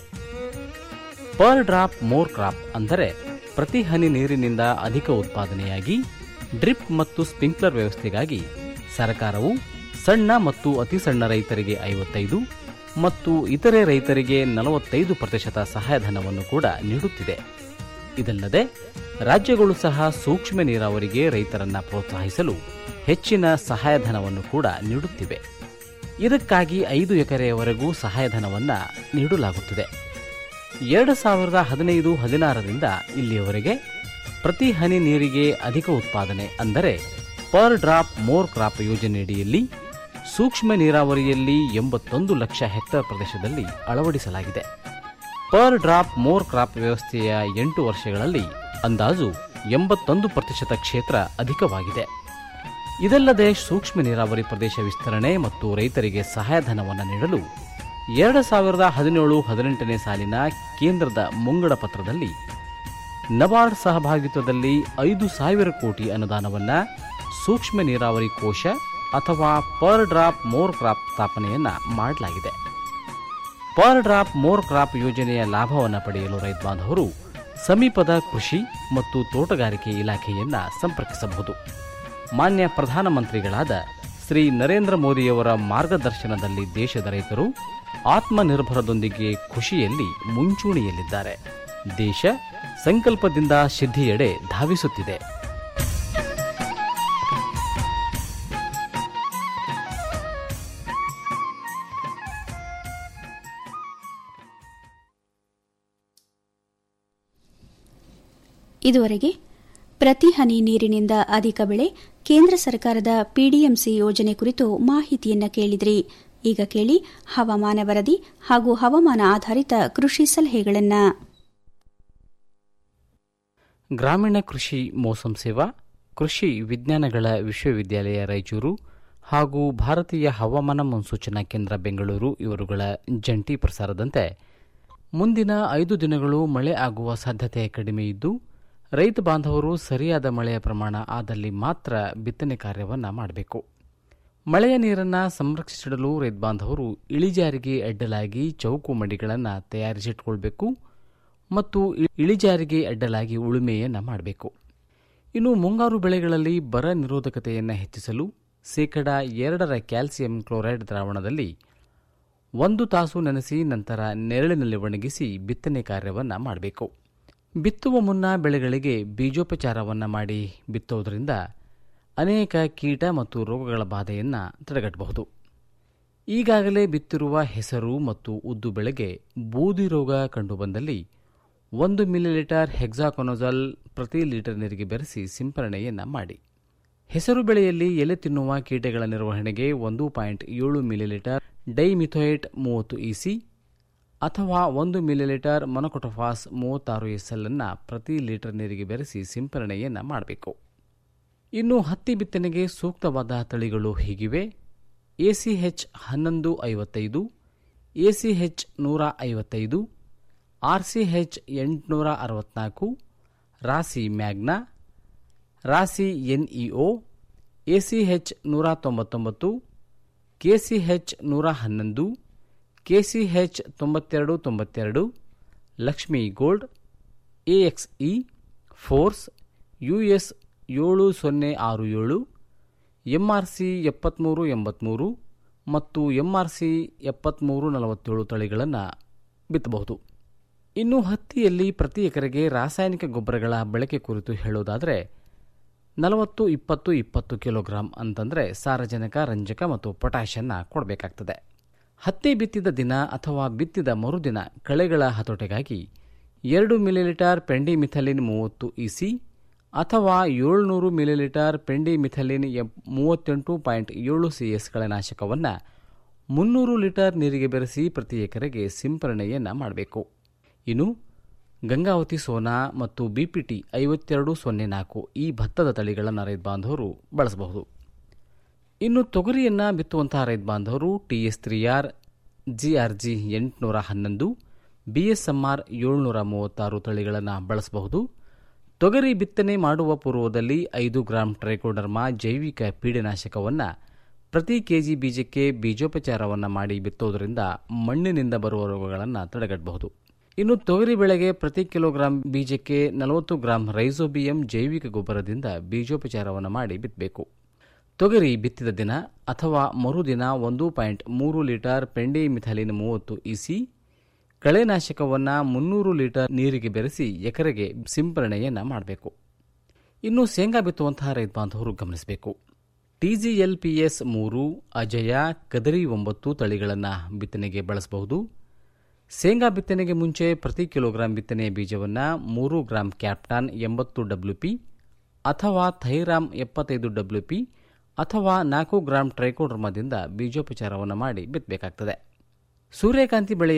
ಪರ್ ಡ್ರಾಪ್ ಮೋರ್ ಕ್ರಾಪ್ ಅಂದರೆ ಪ್ರತಿ ಹನಿ ನೀರಿನಿಂದ ಅಧಿಕ ಉತ್ಪಾದನೆಯಾಗಿ ಡ್ರಿಪ್ ಮತ್ತು ಸ್ಪ್ರಿಂಕ್ಲರ್ ವ್ಯವಸ್ಥೆಗಾಗಿ ಸರ್ಕಾರವು ಸಣ್ಣ ಮತ್ತು ಅತಿ ಸಣ್ಣ ರೈತರಿಗೆ ಐವತ್ತೈದು ಮತ್ತು ಇತರೆ ರೈತರಿಗೆ ನಲವತ್ತೈದು ಪ್ರತಿಶತ ಸಹಾಯಧನವನ್ನು ಕೂಡ ನೀಡುತ್ತಿದೆ ಇದಲ್ಲದೆ ರಾಜ್ಯಗಳು ಸಹ ಸೂಕ್ಷ್ಮ ನೀರಾವರಿಗೆ ರೈತರನ್ನ ಪ್ರೋತ್ಸಾಹಿಸಲು ಹೆಚ್ಚಿನ ಸಹಾಯಧನವನ್ನು ಕೂಡ ನೀಡುತ್ತಿವೆ ಇದಕ್ಕಾಗಿ ಐದು ಎಕರೆಯವರೆಗೂ ಸಹಾಯಧನವನ್ನ ನೀಡಲಾಗುತ್ತಿದೆ ಎರಡು ಸಾವಿರದ ಹದಿನೈದು ಹದಿನಾರರಿಂದ ಇಲ್ಲಿಯವರೆಗೆ ಪ್ರತಿ ಹನಿ ನೀರಿಗೆ ಅಧಿಕ ಉತ್ಪಾದನೆ ಅಂದರೆ ಪರ್ ಡ್ರಾಪ್ ಮೋರ್ ಕ್ರಾಪ್ ಯೋಜನೆಯಡಿಯಲ್ಲಿ ಸೂಕ್ಷ್ಮ ನೀರಾವರಿಯಲ್ಲಿ ಎಂಬತ್ತೊಂದು ಲಕ್ಷ ಹೆಕ್ಟೇರ್ ಪ್ರದೇಶದಲ್ಲಿ ಅಳವಡಿಸಲಾಗಿದೆ ಪರ್ ಡ್ರಾಪ್ ಮೋರ್ ಕ್ರಾಪ್ ವ್ಯವಸ್ಥೆಯ ಎಂಟು ವರ್ಷಗಳಲ್ಲಿ ಅಂದಾಜು ಎಂಬತ್ತೊಂದು ಪ್ರತಿಶತ ಕ್ಷೇತ್ರ ಅಧಿಕವಾಗಿದೆ ಇದಲ್ಲದೆ ಸೂಕ್ಷ್ಮ ನೀರಾವರಿ ಪ್ರದೇಶ ವಿಸ್ತರಣೆ ಮತ್ತು ರೈತರಿಗೆ ಸಹಾಯಧನವನ್ನು ನೀಡಲು ಎರಡು ಸಾವಿರದ ಹದಿನೇಳು ಹದಿನೆಂಟನೇ ಸಾಲಿನ ಕೇಂದ್ರದ ಮುಂಗಡ ಪತ್ರದಲ್ಲಿ ನಬಾರ್ಡ್ ಸಹಭಾಗಿತ್ವದಲ್ಲಿ ಐದು ಸಾವಿರ ಕೋಟಿ ಅನುದಾನವನ್ನ ಸೂಕ್ಷ್ಮ ನೀರಾವರಿ ಕೋಶ ಅಥವಾ ಪರ್ ಡ್ರಾಪ್ ಮೋರ್ ಕ್ರಾಪ್ ಸ್ಥಾಪನೆಯನ್ನ ಮಾಡಲಾಗಿದೆ ಪರ್ ಡ್ರಾಪ್ ಮೋರ್ ಕ್ರಾಪ್ ಯೋಜನೆಯ ಲಾಭವನ್ನು ಪಡೆಯಲು ರೈತ ಬಾಂಧವರು ಸಮೀಪದ ಕೃಷಿ ಮತ್ತು ತೋಟಗಾರಿಕೆ ಇಲಾಖೆಯನ್ನ ಸಂಪರ್ಕಿಸಬಹುದು ಮಾನ್ಯ ಪ್ರಧಾನಮಂತ್ರಿಗಳಾದ ಶ್ರೀ ನರೇಂದ್ರ ಮೋದಿಯವರ ಮಾರ್ಗದರ್ಶನದಲ್ಲಿ ದೇಶದ ರೈತರು ಆತ್ಮನಿರ್ಭರದೊಂದಿಗೆ ಖುಷಿಯಲ್ಲಿ ಮುಂಚೂಣಿಯಲ್ಲಿದ್ದಾರೆ ದೇಶ ಸಂಕಲ್ಪದಿಂದ ಸಿದ್ಧಿಯೆಡೆ ಧಾವಿಸುತ್ತಿದೆ ಇದುವರೆಗೆ ಪ್ರತಿ ಹನಿ ನೀರಿನಿಂದ ಅಧಿಕ ಬೆಳೆ ಕೇಂದ್ರ ಸರ್ಕಾರದ ಪಿಡಿಎಂಸಿ ಯೋಜನೆ ಕುರಿತು ಮಾಹಿತಿಯನ್ನ ಕೇಳಿದ್ರಿ ಈಗ ಕೇಳಿ ಹವಾಮಾನ ವರದಿ ಹಾಗೂ ಹವಾಮಾನ ಆಧಾರಿತ ಕೃಷಿ ಸಲಹೆಗಳನ್ನ ಗ್ರಾಮೀಣ ಕೃಷಿ ಮೋಸಂ ಸೇವಾ ಕೃಷಿ ವಿಜ್ಞಾನಗಳ ವಿಶ್ವವಿದ್ಯಾಲಯ ರಾಯಚೂರು ಹಾಗೂ ಭಾರತೀಯ ಹವಾಮಾನ ಮುನ್ಸೂಚನಾ ಕೇಂದ್ರ ಬೆಂಗಳೂರು ಇವರುಗಳ ಜಂಟಿ ಪ್ರಸಾರದಂತೆ ಮುಂದಿನ ಐದು ದಿನಗಳು ಮಳೆ ಆಗುವ ಸಾಧ್ಯತೆ ಕಡಿಮೆ ಇದ್ದು ರೈತ ಬಾಂಧವರು ಸರಿಯಾದ ಮಳೆಯ ಪ್ರಮಾಣ ಆದಲ್ಲಿ ಮಾತ್ರ ಬಿತ್ತನೆ ಕಾರ್ಯವನ್ನು ಮಾಡಬೇಕು ಮಳೆಯ ನೀರನ್ನು ಸಂರಕ್ಷಿಸಿಡಲು ರೈತ ಬಾಂಧವರು ಇಳಿಜಾರಿಗೆ ಅಡ್ಡಲಾಗಿ ಚೌಕು ಮಡಿಗಳನ್ನು ತಯಾರಿಸಿಟ್ಕೊಳ್ಬೇಕು ಮತ್ತು ಇಳಿಜಾರಿಗೆ ಅಡ್ಡಲಾಗಿ ಉಳುಮೆಯನ್ನು ಮಾಡಬೇಕು ಇನ್ನು ಮುಂಗಾರು ಬೆಳೆಗಳಲ್ಲಿ ಬರ ನಿರೋಧಕತೆಯನ್ನು ಹೆಚ್ಚಿಸಲು ಶೇಕಡ ಎರಡರ ಕ್ಯಾಲ್ಸಿಯಂ ಕ್ಲೋರೈಡ್ ದ್ರಾವಣದಲ್ಲಿ ಒಂದು ತಾಸು ನೆನೆಸಿ ನಂತರ ನೆರಳಿನಲ್ಲಿ ಒಣಗಿಸಿ ಬಿತ್ತನೆ ಕಾರ್ಯವನ್ನು ಮಾಡಬೇಕು ಬಿತ್ತುವ ಮುನ್ನ ಬೆಳೆಗಳಿಗೆ ಬೀಜೋಪಚಾರವನ್ನು ಮಾಡಿ ಬಿತ್ತೋದ್ರಿಂದ ಅನೇಕ ಕೀಟ ಮತ್ತು ರೋಗಗಳ ಬಾಧೆಯನ್ನು ತಡೆಗಟ್ಟಬಹುದು ಈಗಾಗಲೇ ಬಿತ್ತಿರುವ ಹೆಸರು ಮತ್ತು ಉದ್ದು ಬೆಳೆಗೆ ಬೂದಿ ರೋಗ ಕಂಡುಬಂದಲ್ಲಿ ಒಂದು ಮಿಲಿಲೀಟರ್ ಹೆಕ್ಸಾಕೊನೋಜಲ್ ಪ್ರತಿ ಲೀಟರ್ ನೀರಿಗೆ ಬೆರೆಸಿ ಸಿಂಪರಣೆಯನ್ನು ಮಾಡಿ ಹೆಸರು ಬೆಳೆಯಲ್ಲಿ ಎಲೆ ತಿನ್ನುವ ಕೀಟಗಳ ನಿರ್ವಹಣೆಗೆ ಒಂದು ಪಾಯಿಂಟ್ ಏಳು ಮಿಲಿಲೀಟರ್ ಡೈಮಿಥೋಯೇಟ್ ಮೂವತ್ತು ಇಸಿ ಅಥವಾ ಒಂದು ಮಿಲಿಲೀಟರ್ ಮೊನೊಕೊಟೊಫಾಸ್ ಮೂವತ್ತಾರು ಎಸ್ಎಲ್ ಅನ್ನು ಪ್ರತಿ ಲೀಟರ್ ನೀರಿಗೆ ಬೆರೆಸಿ ಸಿಂಪರಣೆಯನ್ನು ಮಾಡಬೇಕು ಇನ್ನು ಹತ್ತಿ ಬಿತ್ತನೆಗೆ ಸೂಕ್ತವಾದ ತಳಿಗಳು ಹೀಗಿವೆ ಎಸಿಎಚ್ ಹನ್ನೊಂದು ಐವತ್ತೈದು ಎಸಿಎಚ್ ನೂರ ಐವತ್ತೈದು ಆರ್ಸಿಎಚ್ ಎಂಟುನೂರ ಅರವತ್ನಾಲ್ಕು ರಾಸಿ ಮ್ಯಾಗ್ನಾ ರಾಸಿ ಎನ್ಇಒ ಎಸಿಎಚ್ ನೂರ ತೊಂಬತ್ತೊಂಬತ್ತು ಕೆಸಿಎಚ್ ನೂರ ಹನ್ನೊಂದು ಕೆಸಿಎಚ್ ತೊಂಬತ್ತೆರಡು ತೊಂಬತ್ತೆರಡು Lakshmi gold AXE force US ಏಳು ಸೊನ್ನೆ ಆರು ಏಳು ಎಂಆರ್ಸಿ ಎಪ್ಪತ್ತ್ಮೂರು ಎಂಬತ್ತ್ಮೂರು ಮತ್ತು ಎಂಆರ್ಸಿ ಎಪ್ಪತ್ತ್ಮೂರು ನಲವತ್ತೇಳು ತಳಿಗಳನ್ನು ಬಿತ್ತಬಹುದು ಇನ್ನು ಹತ್ತಿಯಲ್ಲಿ ಪ್ರತಿ ಎಕರೆಗೆ ರಾಸಾಯನಿಕ ಗೊಬ್ಬರಗಳ ಬಳಕೆ ಕುರಿತು ಹೇಳೋದಾದರೆ ನಲವತ್ತು ಇಪ್ಪತ್ತು ಇಪ್ಪತ್ತು ಕಿಲೋಗ್ರಾಂ ಅಂತಂದರೆ ಸಾರಜನಕ ರಂಜಕ ಮತ್ತು ಪೊಟ್ಯಾಷನ್ನ ಕೊಡಬೇಕಾಗ್ತದೆ ಹತ್ತಿ ಬಿತ್ತಿದ ದಿನ ಅಥವಾ ಬಿತ್ತಿದ ಮರುದಿನ ಕಳೆಗಳ ಹತೋಟೆಗಾಗಿ ಎರಡು ಮಿಲಿಲೀಟರ್ ಪೆಂಡಿಮಿಥಲಿನ್ ಮೂವತ್ತು ಇಸಿ ಅಥವಾ ಏಳ್ನೂರು ಮಿಲಿಲೀಟರ್ ಪೆಂಡಿಮಿಥಲಿನ್ ಮೂವತ್ತೆಂಟು ಪಾಯಿಂಟ್ ಏಳು ಸಿಎಸ್ ಕಳೆನಾಶಕವನ್ನು ಮುನ್ನೂರು ಲೀಟರ್ ನೀರಿಗೆ ಬೆರೆಸಿ ಪ್ರತಿ ಎಕರೆಗೆ ಸಿಂಪರಣೆಯನ್ನು ಮಾಡಬೇಕು ಇನ್ನು ಗಂಗಾವತಿ ಸೋನಾ ಮತ್ತು ಬಿಪಿಟಿ ಐವತ್ತೆರಡು ಸೊನ್ನೆ ನಾಲ್ಕು ಈ ಭತ್ತದ ತಳಿಗಳನ್ನು ರೈತ ಬಾಂಧವರು ಬಳಸಬಹುದು ಇನ್ನು ತೊಗರಿಯನ್ನು ಬಿತ್ತುವಂತಹ ರೈತ ಬಾಂಧವರು ಟಿಎಸ್ ತ್ರೀ ಆರ್ ಜಿಆರ್ಜಿ ಎಂಟುನೂರ ಹನ್ನೊಂದು ಬಿಎಸ್ಎಂಆರ್ ಏಳ್ನೂರ ಮೂವತ್ತಾರು ತಳಿಗಳನ್ನು ಬಳಸಬಹುದು ತೊಗರಿ ಬಿತ್ತನೆ ಮಾಡುವ ಪೂರ್ವದಲ್ಲಿ ಐದು ಗ್ರಾಂ ಟ್ರೈಕೋಡರ್ಮಾ ಜೈವಿಕ ಪೀಡನಾಶಕವನ್ನು ಪ್ರತಿ ಕೆಜಿ ಬೀಜಕ್ಕೆ ಬೀಜೋಪಚಾರವನ್ನು ಮಾಡಿ ಬಿತ್ತೋದರಿಂದ ಮಣ್ಣಿನಿಂದ ಬರುವ ರೋಗಗಳನ್ನು ತಡೆಗಟ್ಟಬಹುದು ಇನ್ನು ತೊಗರಿ ಬೆಳೆಗೆ ಪ್ರತಿ ಕಿಲೋಗ್ರಾಂ ಬೀಜಕ್ಕೆ ನಲವತ್ತು ಗ್ರಾಂ ರೈಸೋಬಿಯಂ ಜೈವಿಕ ಗೊಬ್ಬರದಿಂದ ಬೀಜೋಪಚಾರವನ್ನು ಮಾಡಿ ಬಿತ್ತಬೇಕು ತೊಗರಿ ಬಿತ್ತಿದ ದಿನ ಅಥವಾ ಮರುದಿನ ಒಂದು ಪಾಯಿಂಟ್ ಮೂರು ಲೀಟರ್ ಪೆಂಡಿ ಮಿಥಲಿನ್ ಮೂವತ್ತು ಇಸಿ ಕಳೆನಾಶಕವನ್ನು ಮುನ್ನೂರು ಲೀಟರ್ ನೀರಿಗೆ ಬೆರೆಸಿ ಎಕರೆಗೆ ಸಿಂಪರಣೆಯನ್ನು ಮಾಡಬೇಕು ಇನ್ನು ಶೇಂಗಾ ಬಿತ್ತುವಂತಹ ರೈತ ಬಾಂಧವರು ಗಮನಿಸಬೇಕು ಟಿಜಿಎಲ್ಪಿಎಸ್ ಮೂರು ಅಜಯ ಕದರಿ ಒಂಬತ್ತು ತಳಿಗಳನ್ನು ಬಿತ್ತನೆಗೆ ಬಳಸಬಹುದು ಶೇಂಗಾ ಬಿತ್ತನೆಗೆ ಮುಂಚೆ ಪ್ರತಿ ಕಿಲೋಗ್ರಾಂ ಬಿತ್ತನೆ ಬೀಜವನ್ನು ಮೂರು ಗ್ರಾಂ ಕ್ಯಾಪ್ಟಾನ್ ಎಂಬತ್ತು ಡಬ್ಲ್ಯೂಪಿ ಅಥವಾ ಥೈರಾಮ್ ಎಪ್ಪತ್ತೈದು ಡಬ್ಲ್ಯೂಪಿ ಅಥವಾ ನಾಲ್ಕು ಗ್ರಾಂ ಟ್ರೈಕೋಡ್ರಮದಿಂದ ಬೀಜೋಪಚಾರವನ್ನು ಮಾಡಿ ಬಿತ್ತಬೇಕಾಗ್ತದೆ ಸೂರ್ಯಕಾಂತಿ ಬೆಳೆಯ